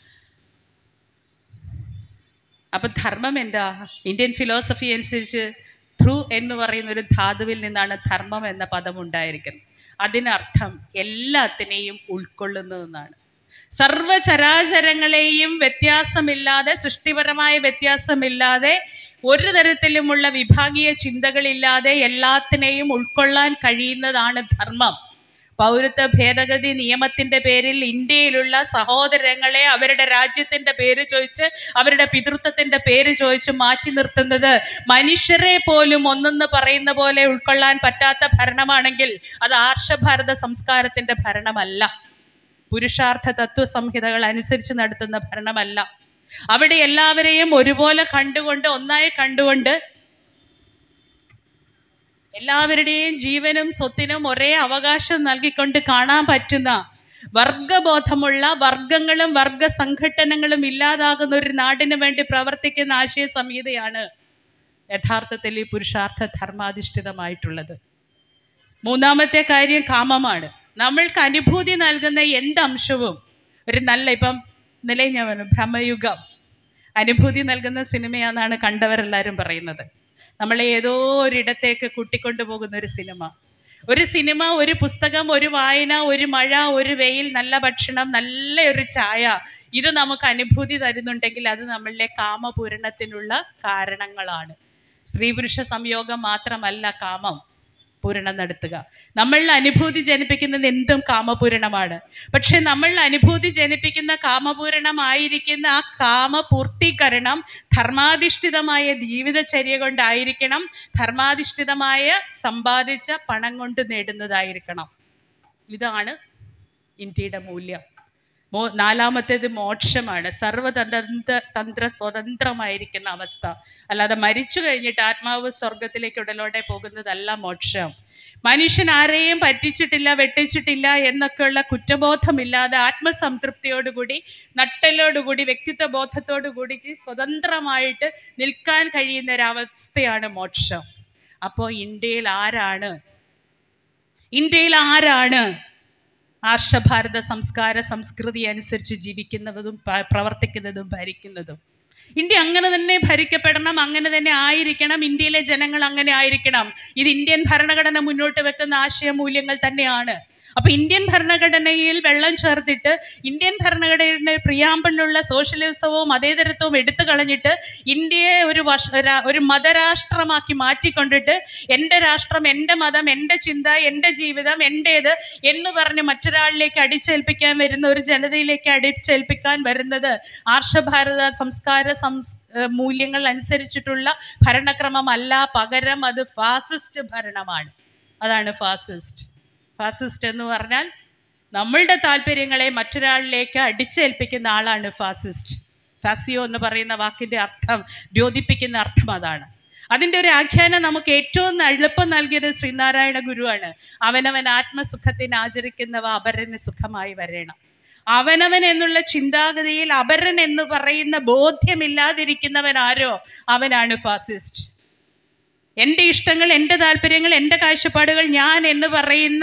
അപ്പൊ ധർമ്മം എന്താ ഇന്ത്യൻ ഫിലോസഫി അനുസരിച്ച് ത്രൂ എന്ന് പറയുന്ന ഒരു ധാതുവിൽ നിന്നാണ് ധർമ്മം എന്ന പദം ഉണ്ടായിരിക്കുന്നത് അതിനർത്ഥം എല്ലാത്തിനെയും ഉൾക്കൊള്ളുന്നതെന്നാണ് സർവചരാചരങ്ങളെയും വ്യത്യാസമില്ലാതെ സൃഷ്ടിപരമായ വ്യത്യാസമില്ലാതെ ഒരു തരത്തിലുമുള്ള വിഭാഗീയ ചിന്തകളില്ലാതെ എല്ലാത്തിനെയും ഉൾക്കൊള്ളാൻ കഴിയുന്നതാണ് ധർമ്മം പൗരത്വ ഭേദഗതി നിയമത്തിന്റെ പേരിൽ ഇന്ത്യയിലുള്ള സഹോദരങ്ങളെ അവരുടെ രാജ്യത്തിന്റെ പേര് ചോദിച്ച് അവരുടെ പിതൃത്വത്തിന്റെ പേര് ചോദിച്ച് മാറ്റി നിർത്തുന്നത് മനുഷ്യരെ പോലും ഒന്നെന്ന് പറയുന്ന പോലെ ഉൾക്കൊള്ളാൻ പറ്റാത്ത ഭരണമാണെങ്കിൽ അത് ആർഷഭാരത സംസ്കാരത്തിന്റെ ഭരണമല്ല പുരുഷാർത്ഥ തത്വസംഹിതകൾ അനുസരിച്ച് നടത്തുന്ന ഭരണമല്ല അവിടെ എല്ലാവരെയും ഒരുപോലെ കണ്ടുകൊണ്ട് ഒന്നായി കണ്ടുകൊണ്ട് എല്ലാവരുടെയും ജീവനും സ്വത്തിനും ഒരേ അവകാശം നൽകിക്കൊണ്ട് കാണാൻ പറ്റുന്ന വർഗബോധമുള്ള വർഗങ്ങളും വർഗ സംഘടനകളും ഇല്ലാതാകുന്ന ഒരു നാടിന് വേണ്ടി പ്രവർത്തിക്കുന്ന ആശയ സംഹിതയാണ് യഥാർത്ഥത്തിൽ ഈ പുരുഷാർത്ഥ ധർമാധിഷ്ഠിതമായിട്ടുള്ളത് മൂന്നാമത്തെ കാര്യം കാമമാണ് നമ്മൾക്ക് അനുഭൂതി നൽകുന്ന എന്ത് അംശവും ഒരു നല്ല ഇപ്പം നിലയിൽ ഞാൻ പറഞ്ഞു ഭ്രമയുഗം അനുഭൂതി നൽകുന്ന സിനിമയാണെന്നാണ് കണ്ടവരെല്ലാവരും പറയുന്നത് നമ്മളെ ഏതോ ഒരിടത്തേക്ക് കൂട്ടിക്കൊണ്ടു പോകുന്ന ഒരു സിനിമ ഒരു സിനിമ ഒരു പുസ്തകം ഒരു വായന ഒരു മഴ ഒരു വെയിൽ നല്ല ഭക്ഷണം നല്ല ഒരു ചായ ഇത് നമുക്ക് അനുഭൂതി തരുന്നുണ്ടെങ്കിൽ അത് നമ്മളിലെ കാമപൂരണത്തിനുള്ള കാരണങ്ങളാണ് സ്ത്രീ പുരുഷ സംയോഗം മാത്രമല്ല കാമം പൂരണം നടത്തുക നമ്മളിൽ അനുഭൂതി ജനിപ്പിക്കുന്നത് എന്തും കാമപൂരണമാണ് പക്ഷെ നമ്മളിൽ അനുഭൂതി ജനിപ്പിക്കുന്ന കാമപൂരണമായിരിക്കുന്ന ആ കാമപൂർത്തീകരണം ധർമാധിഷ്ഠിതമായ ജീവിതചര്യ കൊണ്ടായിരിക്കണം ധർമാധിഷ്ഠിതമായ സമ്പാദിച്ച പണം കൊണ്ട് നേടുന്നതായിരിക്കണം ഇതാണ് ഇന്ത്യയുടെ മൂല്യം മോ നാലാമത്തേത് മോക്ഷമാണ് സർവതന്ത്ര തന്ത്ര സ്വതന്ത്രമായിരിക്കുന്ന അവസ്ഥ അല്ലാതെ മരിച്ചു കഴിഞ്ഞിട്ട് ആത്മാവ് സ്വർഗത്തിലേക്ക് ഉടലോടെ പോകുന്നതല്ല മോക്ഷം മനുഷ്യൻ ആരെയും പറ്റിച്ചിട്ടില്ല വെട്ടിച്ചിട്ടില്ല എന്നൊക്കെയുള്ള കുറ്റബോധമില്ലാതെ ആത്മസംതൃപ്തിയോടുകൂടി നട്ടലോടുകൂടി വ്യക്തിത്വ ബോധത്തോടുകൂടി സ്വതന്ത്രമായിട്ട് നിൽക്കാൻ കഴിയുന്ന ഒരവസ്ഥയാണ് മോക്ഷം അപ്പോൾ ഇന്ത്യയിൽ ആരാണ് ഇന്ത്യയിൽ ആരാണ് ആർഷഭാരത സംസ്കാര സംസ്കൃതി അനുസരിച്ച് ജീവിക്കുന്നതും പ- പ്രവർത്തിക്കുന്നതും ഭരിക്കുന്നതും ഇന്ത്യ അങ്ങനെ തന്നെ ഭരിക്കപ്പെടണം അങ്ങനെ തന്നെ ആയിരിക്കണം ഇന്ത്യയിലെ ജനങ്ങൾ അങ്ങനെ ആയിരിക്കണം ഇത് ഇന്ത്യൻ ഭരണഘടന മുന്നോട്ട് വെക്കുന്ന ആശയ മൂല്യങ്ങൾ തന്നെയാണ് അപ്പൊ ഇന്ത്യൻ ഭരണഘടനയിൽ വെള്ളം ചേർത്തിട്ട് ഇന്ത്യൻ ഭരണഘടനയുടെ പ്രിയാമ്പിളിലുള്ള സോഷ്യലിസവും മതേതരത്വവും എടുത്തു കളഞ്ഞിട്ട് ഇന്ത്യയെ ഒരു വർഷ രാ- ഒരു മതരാഷ്ട്രമാക്കി മാറ്റിക്കൊണ്ടിട്ട് എൻ്റെ രാഷ്ട്രം എൻ്റെ മതം എൻ്റെ ചിന്ത എൻ്റെ ജീവിതം എൻ്റേത് എന്ന് പറഞ്ഞ് മറ്റൊരാളിലേക്ക് അടിച്ചേൽപ്പിക്കാൻ വരുന്ന ഒരു ജനതയിലേക്ക് അടിച്ചേൽപ്പിക്കാൻ വരുന്നത് ആർഷഭാരത സംസ്കാര സംസ് ഏഹ് മൂല്യങ്ങൾ അനുസരിച്ചിട്ടുള്ള ഭരണക്രമമല്ല പകരം അത് ഫാസിസ്റ്റ് ഭരണമാണ് അതാണ് ഫാസിസ്റ്റ് ഫാസിസ്റ്റ് എന്ന് പറഞ്ഞാൽ നമ്മളുടെ താല്പര്യങ്ങളെ മറ്റൊരാളിലേക്ക് അടിച്ചേൽപ്പിക്കുന്ന ആളാണ് ഫാസിസ്റ്റ് ഫാസിയോ എന്ന് പറയുന്ന വാക്കിൻ്റെ അർത്ഥം ദ്യോതിപ്പിക്കുന്ന അർത്ഥം അതാണ് അതിൻ്റെ ഒരു ആഖ്യാനം നമുക്ക് ഏറ്റവും എളുപ്പം നൽകിയത് ശ്രീനാരായണ ഗുരുവാണ് അവനവൻ ആത്മസുഖത്തിന് ആചരിക്കുന്നവ അപരന് സുഖമായി വരേണം അവനവൻ എന്നുള്ള ചിന്താഗതിയിൽ അപരൻ എന്ന് പറയുന്ന ബോധ്യമില്ലാതിരിക്കുന്നവൻ ആരോ അവനാണ് ഫാസിസ്റ്റ് എൻ്റെ ഇഷ്ടങ്ങൾ എൻ്റെ താല്പര്യങ്ങൾ എൻ്റെ കാഴ്ചപ്പാടുകൾ ഞാൻ എന്ന് പറയുന്ന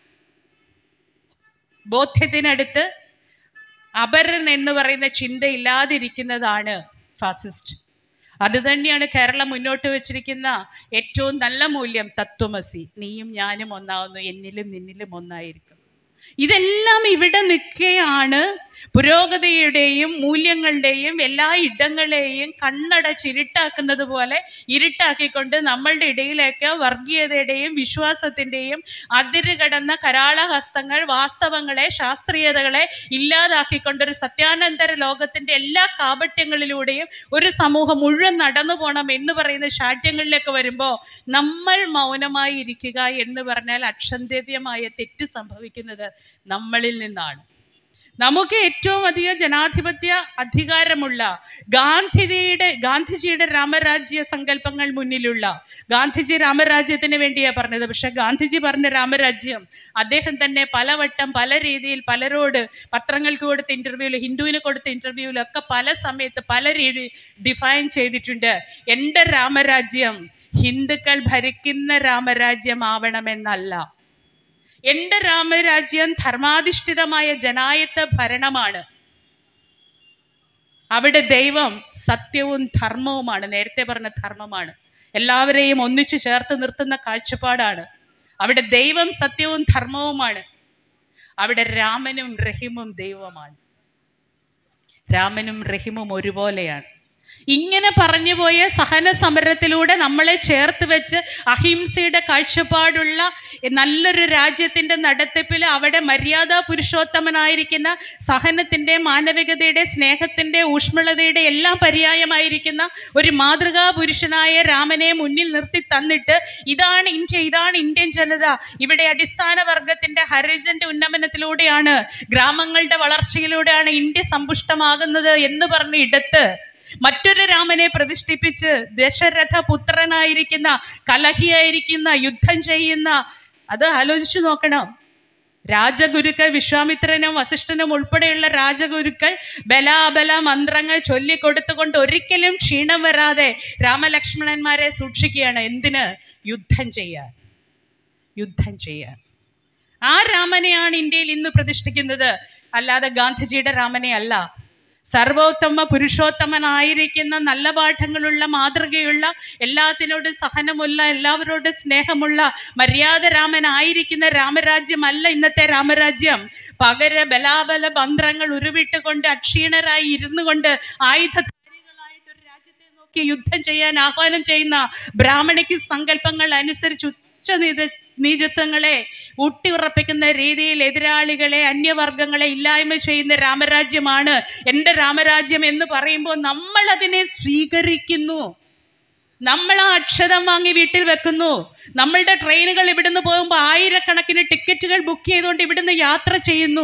ബോധ്യത്തിനടുത്ത് അപരൻ എന്ന് പറയുന്ന ചിന്ത ഇല്ലാതിരിക്കുന്നതാണ് ഫാസിസ്റ്റ് അത് തന്നെയാണ് കേരളം മുന്നോട്ട് വെച്ചിരിക്കുന്ന ഏറ്റവും നല്ല മൂല്യം തത്വമസി നീയും ഞാനും ഒന്നാവുന്നു എന്നിലും നിന്നിലും ഒന്നായിരിക്കും ഇതെല്ലാം ഇവിടെ നിൽക്കുകയാണ് പുരോഗതിയുടെയും മൂല്യങ്ങളുടെയും എല്ലാ ഇടങ്ങളെയും കണ്ണടച്ച് ഇരുട്ടാക്കുന്നത് പോലെ ഇരുട്ടാക്കിക്കൊണ്ട് നമ്മളുടെ ഇടയിലേക്ക് വർഗീയതയുടെയും വിശ്വാസത്തിൻ്റെയും അതിര് കടന്ന കരാളഹസ്തങ്ങൾ വാസ്തവങ്ങളെ ശാസ്ത്രീയതകളെ ഇല്ലാതാക്കിക്കൊണ്ട് ഒരു സത്യാനന്തര ലോകത്തിൻ്റെ എല്ലാ കാപട്യങ്ങളിലൂടെയും ഒരു സമൂഹം മുഴുവൻ നടന്നു പോകണം എന്ന് പറയുന്ന ശാഠ്യങ്ങളിലേക്ക് വരുമ്പോൾ നമ്മൾ മൗനമായി ഇരിക്കുക എന്ന് പറഞ്ഞാൽ അക്ഷന്തവ്യമായ തെറ്റ് സംഭവിക്കുന്നത് നമ്മളിൽ നിന്നാണ് നമുക്ക് ഏറ്റവും അധികം ജനാധിപത്യ അധികാരമുള്ള ഗാന്ധിജിയുടെ ഗാന്ധിജിയുടെ രാമരാജ്യ സങ്കല്പങ്ങൾ മുന്നിലുള്ള ഗാന്ധിജി രാമരാജ്യത്തിന് വേണ്ടിയാണ് പറഞ്ഞത് പക്ഷെ ഗാന്ധിജി പറഞ്ഞ രാമരാജ്യം അദ്ദേഹം തന്നെ പലവട്ടം പല രീതിയിൽ പലരോട് പത്രങ്ങൾക്ക് കൊടുത്ത ഇന്റർവ്യൂവിൽ ഹിന്ദുവിന് കൊടുത്ത ഇന്റർവ്യൂവിലൊക്കെ പല സമയത്ത് പല രീതി ഡിഫൈൻ ചെയ്തിട്ടുണ്ട് എൻ്റെ രാമരാജ്യം ഹിന്ദുക്കൾ ഭരിക്കുന്ന രാമരാജ്യമാവണമെന്നല്ല എൻ്റെ രാമരാജ്യം ധർമാധിഷ്ഠിതമായ ജനായത്ത ഭരണമാണ് അവിടെ ദൈവം സത്യവും ധർമ്മവുമാണ് നേരത്തെ പറഞ്ഞ ധർമ്മമാണ് എല്ലാവരെയും ഒന്നിച്ചു ചേർത്ത് നിർത്തുന്ന കാഴ്ചപ്പാടാണ് അവിടെ ദൈവം സത്യവും ധർമ്മവുമാണ് അവിടെ രാമനും റഹിമും ദൈവമാണ് രാമനും റഹിമും ഒരുപോലെയാണ് ഇങ്ങനെ പറഞ്ഞു പോയ സഹന സമരത്തിലൂടെ നമ്മളെ ചേർത്ത് വെച്ച് അഹിംസയുടെ കാഴ്ചപ്പാടുള്ള നല്ലൊരു രാജ്യത്തിൻ്റെ നടത്തിപ്പിൽ അവിടെ മര്യാദ പുരുഷോത്തമനായിരിക്കുന്ന സഹനത്തിൻ്റെ മാനവികതയുടെ സ്നേഹത്തിൻ്റെ ഊഷ്മളതയുടെ എല്ലാം പര്യായമായിരിക്കുന്ന ഒരു മാതൃകാ പുരുഷനായ രാമനെ മുന്നിൽ നിർത്തി തന്നിട്ട് ഇതാണ് ഇന്ത്യ ഇതാണ് ഇന്ത്യൻ ജനത ഇവിടെ അടിസ്ഥാന വർഗത്തിൻ്റെ ഹരിജന്റെ ഉന്നമനത്തിലൂടെയാണ് ഗ്രാമങ്ങളുടെ വളർച്ചയിലൂടെയാണ് ഇന്ത്യ സമ്പുഷ്ടമാകുന്നത് എന്ന് പറഞ്ഞ ഇടത്ത് മറ്റൊരു രാമനെ പ്രതിഷ്ഠിപ്പിച്ച് ദശരഥ പുത്രനായിരിക്കുന്ന കലഹിയായിരിക്കുന്ന യുദ്ധം ചെയ്യുന്ന അത് ആലോചിച്ചു നോക്കണം രാജഗുരുക്കൾ വിശ്വാമിത്രനും വസിഷ്ഠനും ഉൾപ്പെടെയുള്ള രാജഗുരുക്കൾ ബലാബല മന്ത്രങ്ങൾ ചൊല്ലിക്കൊടുത്തുകൊണ്ട് ഒരിക്കലും ക്ഷീണം വരാതെ രാമലക്ഷ്മണന്മാരെ സൂക്ഷിക്കുകയാണ് എന്തിന് യുദ്ധം ചെയ്യാൻ യുദ്ധം ചെയ്യാൻ ആ രാമനെയാണ് ഇന്ത്യയിൽ ഇന്ന് പ്രതിഷ്ഠിക്കുന്നത് അല്ലാതെ ഗാന്ധിജിയുടെ രാമനെ അല്ല സർവോത്തമ പുരുഷോത്തമനായിരിക്കുന്ന നല്ല പാഠങ്ങളുള്ള മാതൃകയുള്ള എല്ലാത്തിനോടും സഹനമുള്ള എല്ലാവരോടും സ്നേഹമുള്ള മര്യാദ രാമനായിരിക്കുന്ന രാമരാജ്യമല്ല ഇന്നത്തെ രാമരാജ്യം പകര ബലാബല മന്ത്രങ്ങൾ ഉരുവിട്ടുകൊണ്ട് അക്ഷീണരായി ഇരുന്നു കൊണ്ട് ആയുധധാരികളായിട്ട് ഒരു രാജ്യത്തെ നോക്കി യുദ്ധം ചെയ്യാൻ ആഹ്വാനം ചെയ്യുന്ന ബ്രാഹ്മണിക്ക് സങ്കല്പങ്ങൾ അനുസരിച്ച് ഉച്ചനീത നീചത്വങ്ങളെ ഊട്ടിയുറപ്പിക്കുന്ന രീതിയിൽ എതിരാളികളെ അന്യവർഗങ്ങളെ ഇല്ലായ്മ ചെയ്യുന്ന രാമരാജ്യമാണ് എൻ്റെ രാമരാജ്യം എന്ന് പറയുമ്പോൾ നമ്മൾ അതിനെ സ്വീകരിക്കുന്നു നമ്മൾ ആ അക്ഷരം വാങ്ങി വീട്ടിൽ വെക്കുന്നു നമ്മളുടെ ട്രെയിനുകൾ ഇവിടുന്ന് പോകുമ്പോൾ ആയിരക്കണക്കിന് ടിക്കറ്റുകൾ ബുക്ക് ചെയ്തുകൊണ്ട് ഇവിടുന്ന് യാത്ര ചെയ്യുന്നു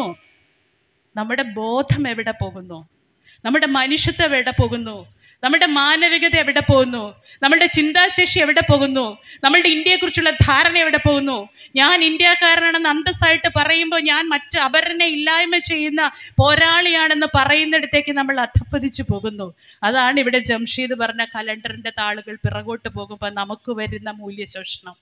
നമ്മുടെ ബോധം എവിടെ പോകുന്നു നമ്മുടെ മനുഷ്യത്വം എവിടെ പോകുന്നു നമ്മുടെ മാനവികത എവിടെ പോകുന്നു നമ്മുടെ ചിന്താശേഷി എവിടെ പോകുന്നു നമ്മളുടെ ഇന്ത്യയെക്കുറിച്ചുള്ള ധാരണ എവിടെ പോകുന്നു ഞാൻ ഇന്ത്യക്കാരനാണെന്ന് അന്തസ്സായിട്ട് പറയുമ്പോൾ ഞാൻ മറ്റ് അപരനെ ഇല്ലായ്മ ചെയ്യുന്ന പോരാളിയാണെന്ന് പറയുന്നിടത്തേക്ക് നമ്മൾ അധപ്പതിച്ചു പോകുന്നു അതാണ് ഇവിടെ ജംഷീദ് പറഞ്ഞ കലണ്ടറിന്റെ താളുകൾ പിറകോട്ട് പോകുമ്പോൾ നമുക്ക് വരുന്ന മൂല്യശോഷണം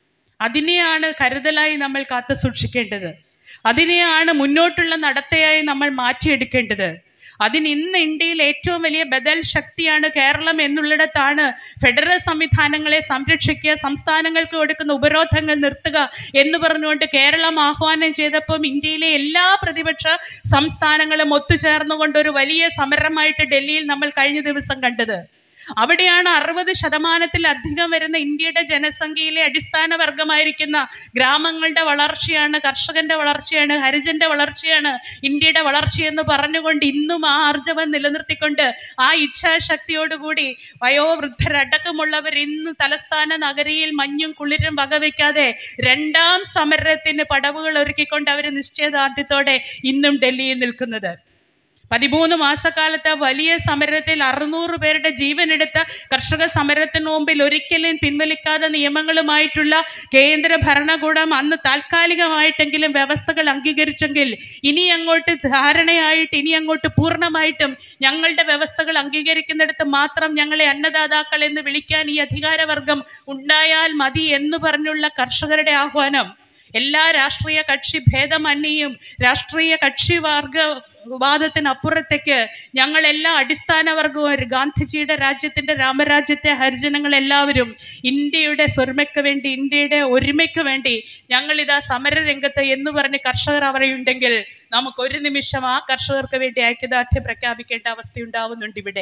അതിനെയാണ് കരുതലായി നമ്മൾ കാത്തു സൂക്ഷിക്കേണ്ടത് അതിനെയാണ് മുന്നോട്ടുള്ള നടത്തയായി നമ്മൾ മാറ്റിയെടുക്കേണ്ടത് അതിന് ഇന്ന് ഇന്ത്യയിൽ ഏറ്റവും വലിയ ബദൽ ശക്തിയാണ് കേരളം എന്നുള്ളിടത്താണ് ഫെഡറൽ സംവിധാനങ്ങളെ സംരക്ഷിക്കുക സംസ്ഥാനങ്ങൾക്ക് കൊടുക്കുന്ന ഉപരോധങ്ങൾ നിർത്തുക എന്ന് പറഞ്ഞുകൊണ്ട് കേരളം ആഹ്വാനം ചെയ്തപ്പം ഇന്ത്യയിലെ എല്ലാ പ്രതിപക്ഷ സംസ്ഥാനങ്ങളും ഒത്തുചേർന്നുകൊണ്ട് ഒരു വലിയ സമരമായിട്ട് ഡൽഹിയിൽ നമ്മൾ കഴിഞ്ഞ ദിവസം കണ്ടത് അവിടെയാണ് അറുപത് ശതമാനത്തിലധികം വരുന്ന ഇന്ത്യയുടെ ജനസംഖ്യയിലെ അടിസ്ഥാന വർഗമായിരിക്കുന്ന ഗ്രാമങ്ങളുടെ വളർച്ചയാണ് കർഷകന്റെ വളർച്ചയാണ് ഹരിജന്റെ വളർച്ചയാണ് ഇന്ത്യയുടെ വളർച്ചയെന്ന് പറഞ്ഞുകൊണ്ട് ഇന്നും ആ ആർജവം നിലനിർത്തിക്കൊണ്ട് ആ ഇച്ഛാശക്തിയോടുകൂടി വയോവൃദ്ധരടക്കമുള്ളവർ ഇന്ന് തലസ്ഥാന നഗരിയിൽ മഞ്ഞും കുളിരും വകവയ്ക്കാതെ രണ്ടാം സമരത്തിന് പടവുകൾ ഒരുക്കിക്കൊണ്ട് അവർ നിശ്ചയദാർഢ്യത്തോടെ ഇന്നും ഡൽഹിയിൽ നിൽക്കുന്നത് പതിമൂന്ന് മാസക്കാലത്ത് വലിയ സമരത്തിൽ അറുന്നൂറ് പേരുടെ ജീവനെടുത്ത കർഷക സമരത്തിന് മുമ്പിൽ ഒരിക്കലും പിൻവലിക്കാത്ത നിയമങ്ങളുമായിട്ടുള്ള കേന്ദ്ര ഭരണകൂടം അന്ന് താൽക്കാലികമായിട്ടെങ്കിലും വ്യവസ്ഥകൾ അംഗീകരിച്ചെങ്കിൽ ഇനി അങ്ങോട്ട് ധാരണയായിട്ട് ഇനി അങ്ങോട്ട് പൂർണ്ണമായിട്ടും ഞങ്ങളുടെ വ്യവസ്ഥകൾ അംഗീകരിക്കുന്നിടത്ത് മാത്രം ഞങ്ങളെ അന്നദാതാക്കൾ എന്ന് വിളിക്കാൻ ഈ അധികാരവർഗം ഉണ്ടായാൽ മതി എന്ന് പറഞ്ഞുള്ള കർഷകരുടെ ആഹ്വാനം എല്ലാ രാഷ്ട്രീയ കക്ഷി ഭേദമന്യേയും രാഷ്ട്രീയ കക്ഷി വർഗ വാദത്തിനപ്പുറത്തേക്ക് ഞങ്ങളെല്ലാ അടിസ്ഥാന വർഗവും ഒരു ഗാന്ധിജിയുടെ രാജ്യത്തിൻ്റെ രാമരാജ്യത്തെ ഹരിജനങ്ങളെല്ലാവരും ഇന്ത്യയുടെ സ്വരുമയ്ക്ക് വേണ്ടി ഇന്ത്യയുടെ ഒരുമയ്ക്ക് വേണ്ടി ഞങ്ങളിതാ സമരരംഗത്ത് എന്ന് പറഞ്ഞ് കർഷകർ അവരെയുണ്ടെങ്കിൽ നമുക്ക് ഒരു നിമിഷം ആ കർഷകർക്ക് വേണ്ടി ഐക്യദാർഢ്യം പ്രഖ്യാപിക്കേണ്ട അവസ്ഥയുണ്ടാവുന്നുണ്ട് ഇവിടെ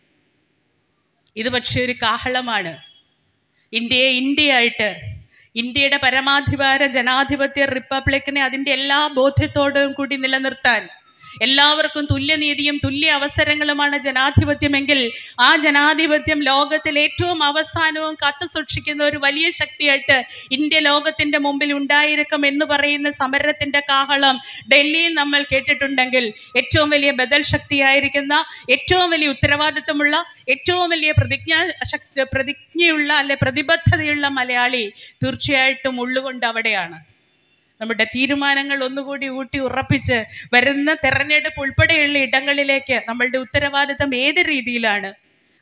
ഇത് പക്ഷേ ഒരു കാഹളമാണ് ഇന്ത്യയെ ഇന്ത്യയായിട്ട് ഇന്ത്യയുടെ പരമാധികാര ജനാധിപത്യ റിപ്പബ്ലിക്കിനെ അതിൻ്റെ എല്ലാ ബോധ്യത്തോടും കൂടി നിലനിർത്താൻ എല്ലാവർക്കും തുല്യനീതിയും തുല്യ അവസരങ്ങളുമാണ് ജനാധിപത്യമെങ്കിൽ ആ ജനാധിപത്യം ലോകത്തിൽ ഏറ്റവും അവസാനവും കാത്തു സൂക്ഷിക്കുന്ന ഒരു വലിയ ശക്തിയായിട്ട് ഇന്ത്യ ലോകത്തിൻ്റെ മുമ്പിൽ ഉണ്ടായിരിക്കും എന്ന് പറയുന്ന സമരത്തിൻ്റെ കാഹളം ഡൽഹിയിൽ നമ്മൾ കേട്ടിട്ടുണ്ടെങ്കിൽ ഏറ്റവും വലിയ ബദൽ ശക്തിയായിരിക്കുന്ന ഏറ്റവും വലിയ ഉത്തരവാദിത്വമുള്ള ഏറ്റവും വലിയ പ്രതിജ്ഞാ ശക്തി പ്രതിജ്ഞയുള്ള അല്ലെ പ്രതിബദ്ധതയുള്ള മലയാളി തീർച്ചയായിട്ടും ഉള്ളുകൊണ്ട് അവിടെയാണ് നമ്മുടെ തീരുമാനങ്ങൾ ഒന്നുകൂടി ഊട്ടി ഉറപ്പിച്ച് വരുന്ന തെരഞ്ഞെടുപ്പ് ഉൾപ്പെടെയുള്ള ഇടങ്ങളിലേക്ക് നമ്മളുടെ ഉത്തരവാദിത്തം ഏത് രീതിയിലാണ്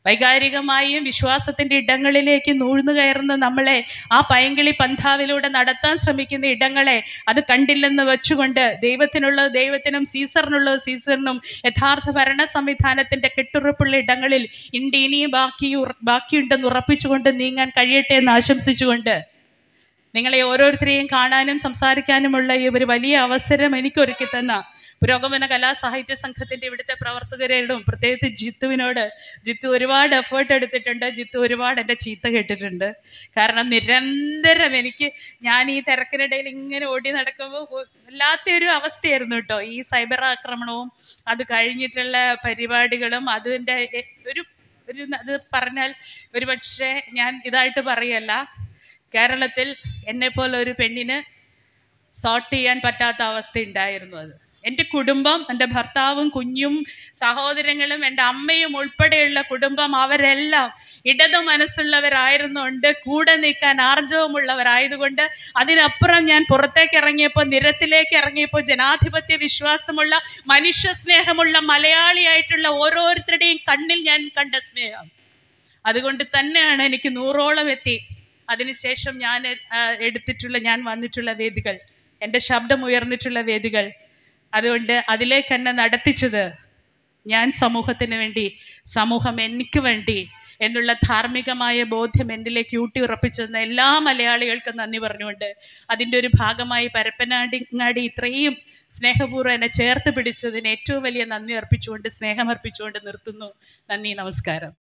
വൈകാരികമായും വിശ്വാസത്തിൻ്റെ ഇടങ്ങളിലേക്ക് നൂഴ്ന്നു കയറുന്ന നമ്മളെ ആ പൈങ്കിളി പന്ഥാവിലൂടെ നടത്താൻ ശ്രമിക്കുന്ന ഇടങ്ങളെ അത് കണ്ടില്ലെന്ന് വെച്ചുകൊണ്ട് ദൈവത്തിനുള്ളത് ദൈവത്തിനും സീസറിനുള്ളത് സീസറിനും യഥാർത്ഥ ഭരണ സംവിധാനത്തിൻ്റെ കെട്ടുറപ്പുള്ള ഇടങ്ങളിൽ ഇന്ത്യ ഇനിയും ബാക്കി ഉറ- ബാക്കിയുണ്ടെന്ന് ഉറപ്പിച്ചുകൊണ്ട് നീങ്ങാൻ കഴിയട്ടെ എന്ന് ആശംസിച്ചുകൊണ്ട് നിങ്ങളെ ഓരോരുത്തരെയും കാണാനും സംസാരിക്കാനുമുള്ള ഈ ഒരു വലിയ അവസരം എനിക്കൊരുക്കി തന്ന പുരോഗമന കലാ സാഹിത്യ സംഘത്തിൻ്റെ ഇവിടുത്തെ പ്രവർത്തകരോടും പ്രത്യേകിച്ച് ജിത്തുവിനോട് ജിത്തു ഒരുപാട് എഫേർട്ട് എടുത്തിട്ടുണ്ട് ജിത്തു ഒരുപാട് എൻ്റെ ചീത്ത കേട്ടിട്ടുണ്ട് കാരണം നിരന്തരം എനിക്ക് ഞാൻ ഈ തിരക്കിനിടയിൽ ഇങ്ങനെ ഓടി നടക്കുമ്പോൾ ഒ- വല്ലാത്തൊരു അവസ്ഥയായിരുന്നു കേട്ടോ ഈ സൈബർ ആക്രമണവും അത് കഴിഞ്ഞിട്ടുള്ള പരിപാടികളും അതിൻ്റെ എ- ഒരു ഒരു അത് പറഞ്ഞാൽ ഒരു പക്ഷേ ഞാൻ ഇതായിട്ട് പറയല്ല കേരളത്തിൽ എന്നെപ്പോലെ ഒരു പെണ്ണിന് സോർട്ട് ചെയ്യാൻ പറ്റാത്ത അവസ്ഥ ഉണ്ടായിരുന്നു അത് എൻ്റെ കുടുംബം എൻ്റെ ഭർത്താവും കുഞ്ഞും സഹോദരങ്ങളും എൻ്റെ അമ്മയും ഉൾപ്പെടെയുള്ള കുടുംബം അവരെല്ലാം ഇടതു മനസ്സുള്ളവരായിരുന്നുകൊണ്ട് കൂടെ നിൽക്കാൻ ആർജവമുള്ളവരായതുകൊണ്ട് അതിനപ്പുറം ഞാൻ പുറത്തേക്ക് ഇറങ്ങിയപ്പോൾ നിരത്തിലേക്ക് ഇറങ്ങിയപ്പോൾ ജനാധിപത്യ വിശ്വാസമുള്ള മനുഷ്യ സ്നേഹമുള്ള മലയാളിയായിട്ടുള്ള ഓരോരുത്തരുടെയും കണ്ണിൽ ഞാൻ കണ്ട സ്നേഹം അതുകൊണ്ട് തന്നെയാണ് എനിക്ക് നൂറോളം എത്തി അതിനുശേഷം ഞാൻ ആ, എടുത്തിട്ടുള്ള ഞാൻ വന്നിട്ടുള്ള വേദികൾ എൻ്റെ ശബ്ദം ഉയർന്നിട്ടുള്ള വേദികൾ അതുകൊണ്ട് അതിലേക്ക് എന്നെ നടത്തിച്ചത് ഞാൻ സമൂഹത്തിന് വേണ്ടി സമൂഹം എനിക്ക് വേണ്ടി എന്നുള്ള ധാർമ്മികമായ ബോധ്യം എന്നിലേക്ക് ഊട്ടി ഉറപ്പിച്ചെന്ന എല്ലാ മലയാളികൾക്കും നന്ദി പറഞ്ഞുകൊണ്ട് അതിൻ്റെ ഒരു ഭാഗമായി പരപ്പനാടിങ്ങാടി ഇത്രയും സ്നേഹപൂർവ്വം എന്നെ ചേർത്ത് പിടിച്ചതിന് ഏറ്റവും വലിയ നന്ദി അർപ്പിച്ചുകൊണ്ട് സ്നേഹം അർപ്പിച്ചുകൊണ്ട് നിർത്തുന്നു നന്ദി നമസ്കാരം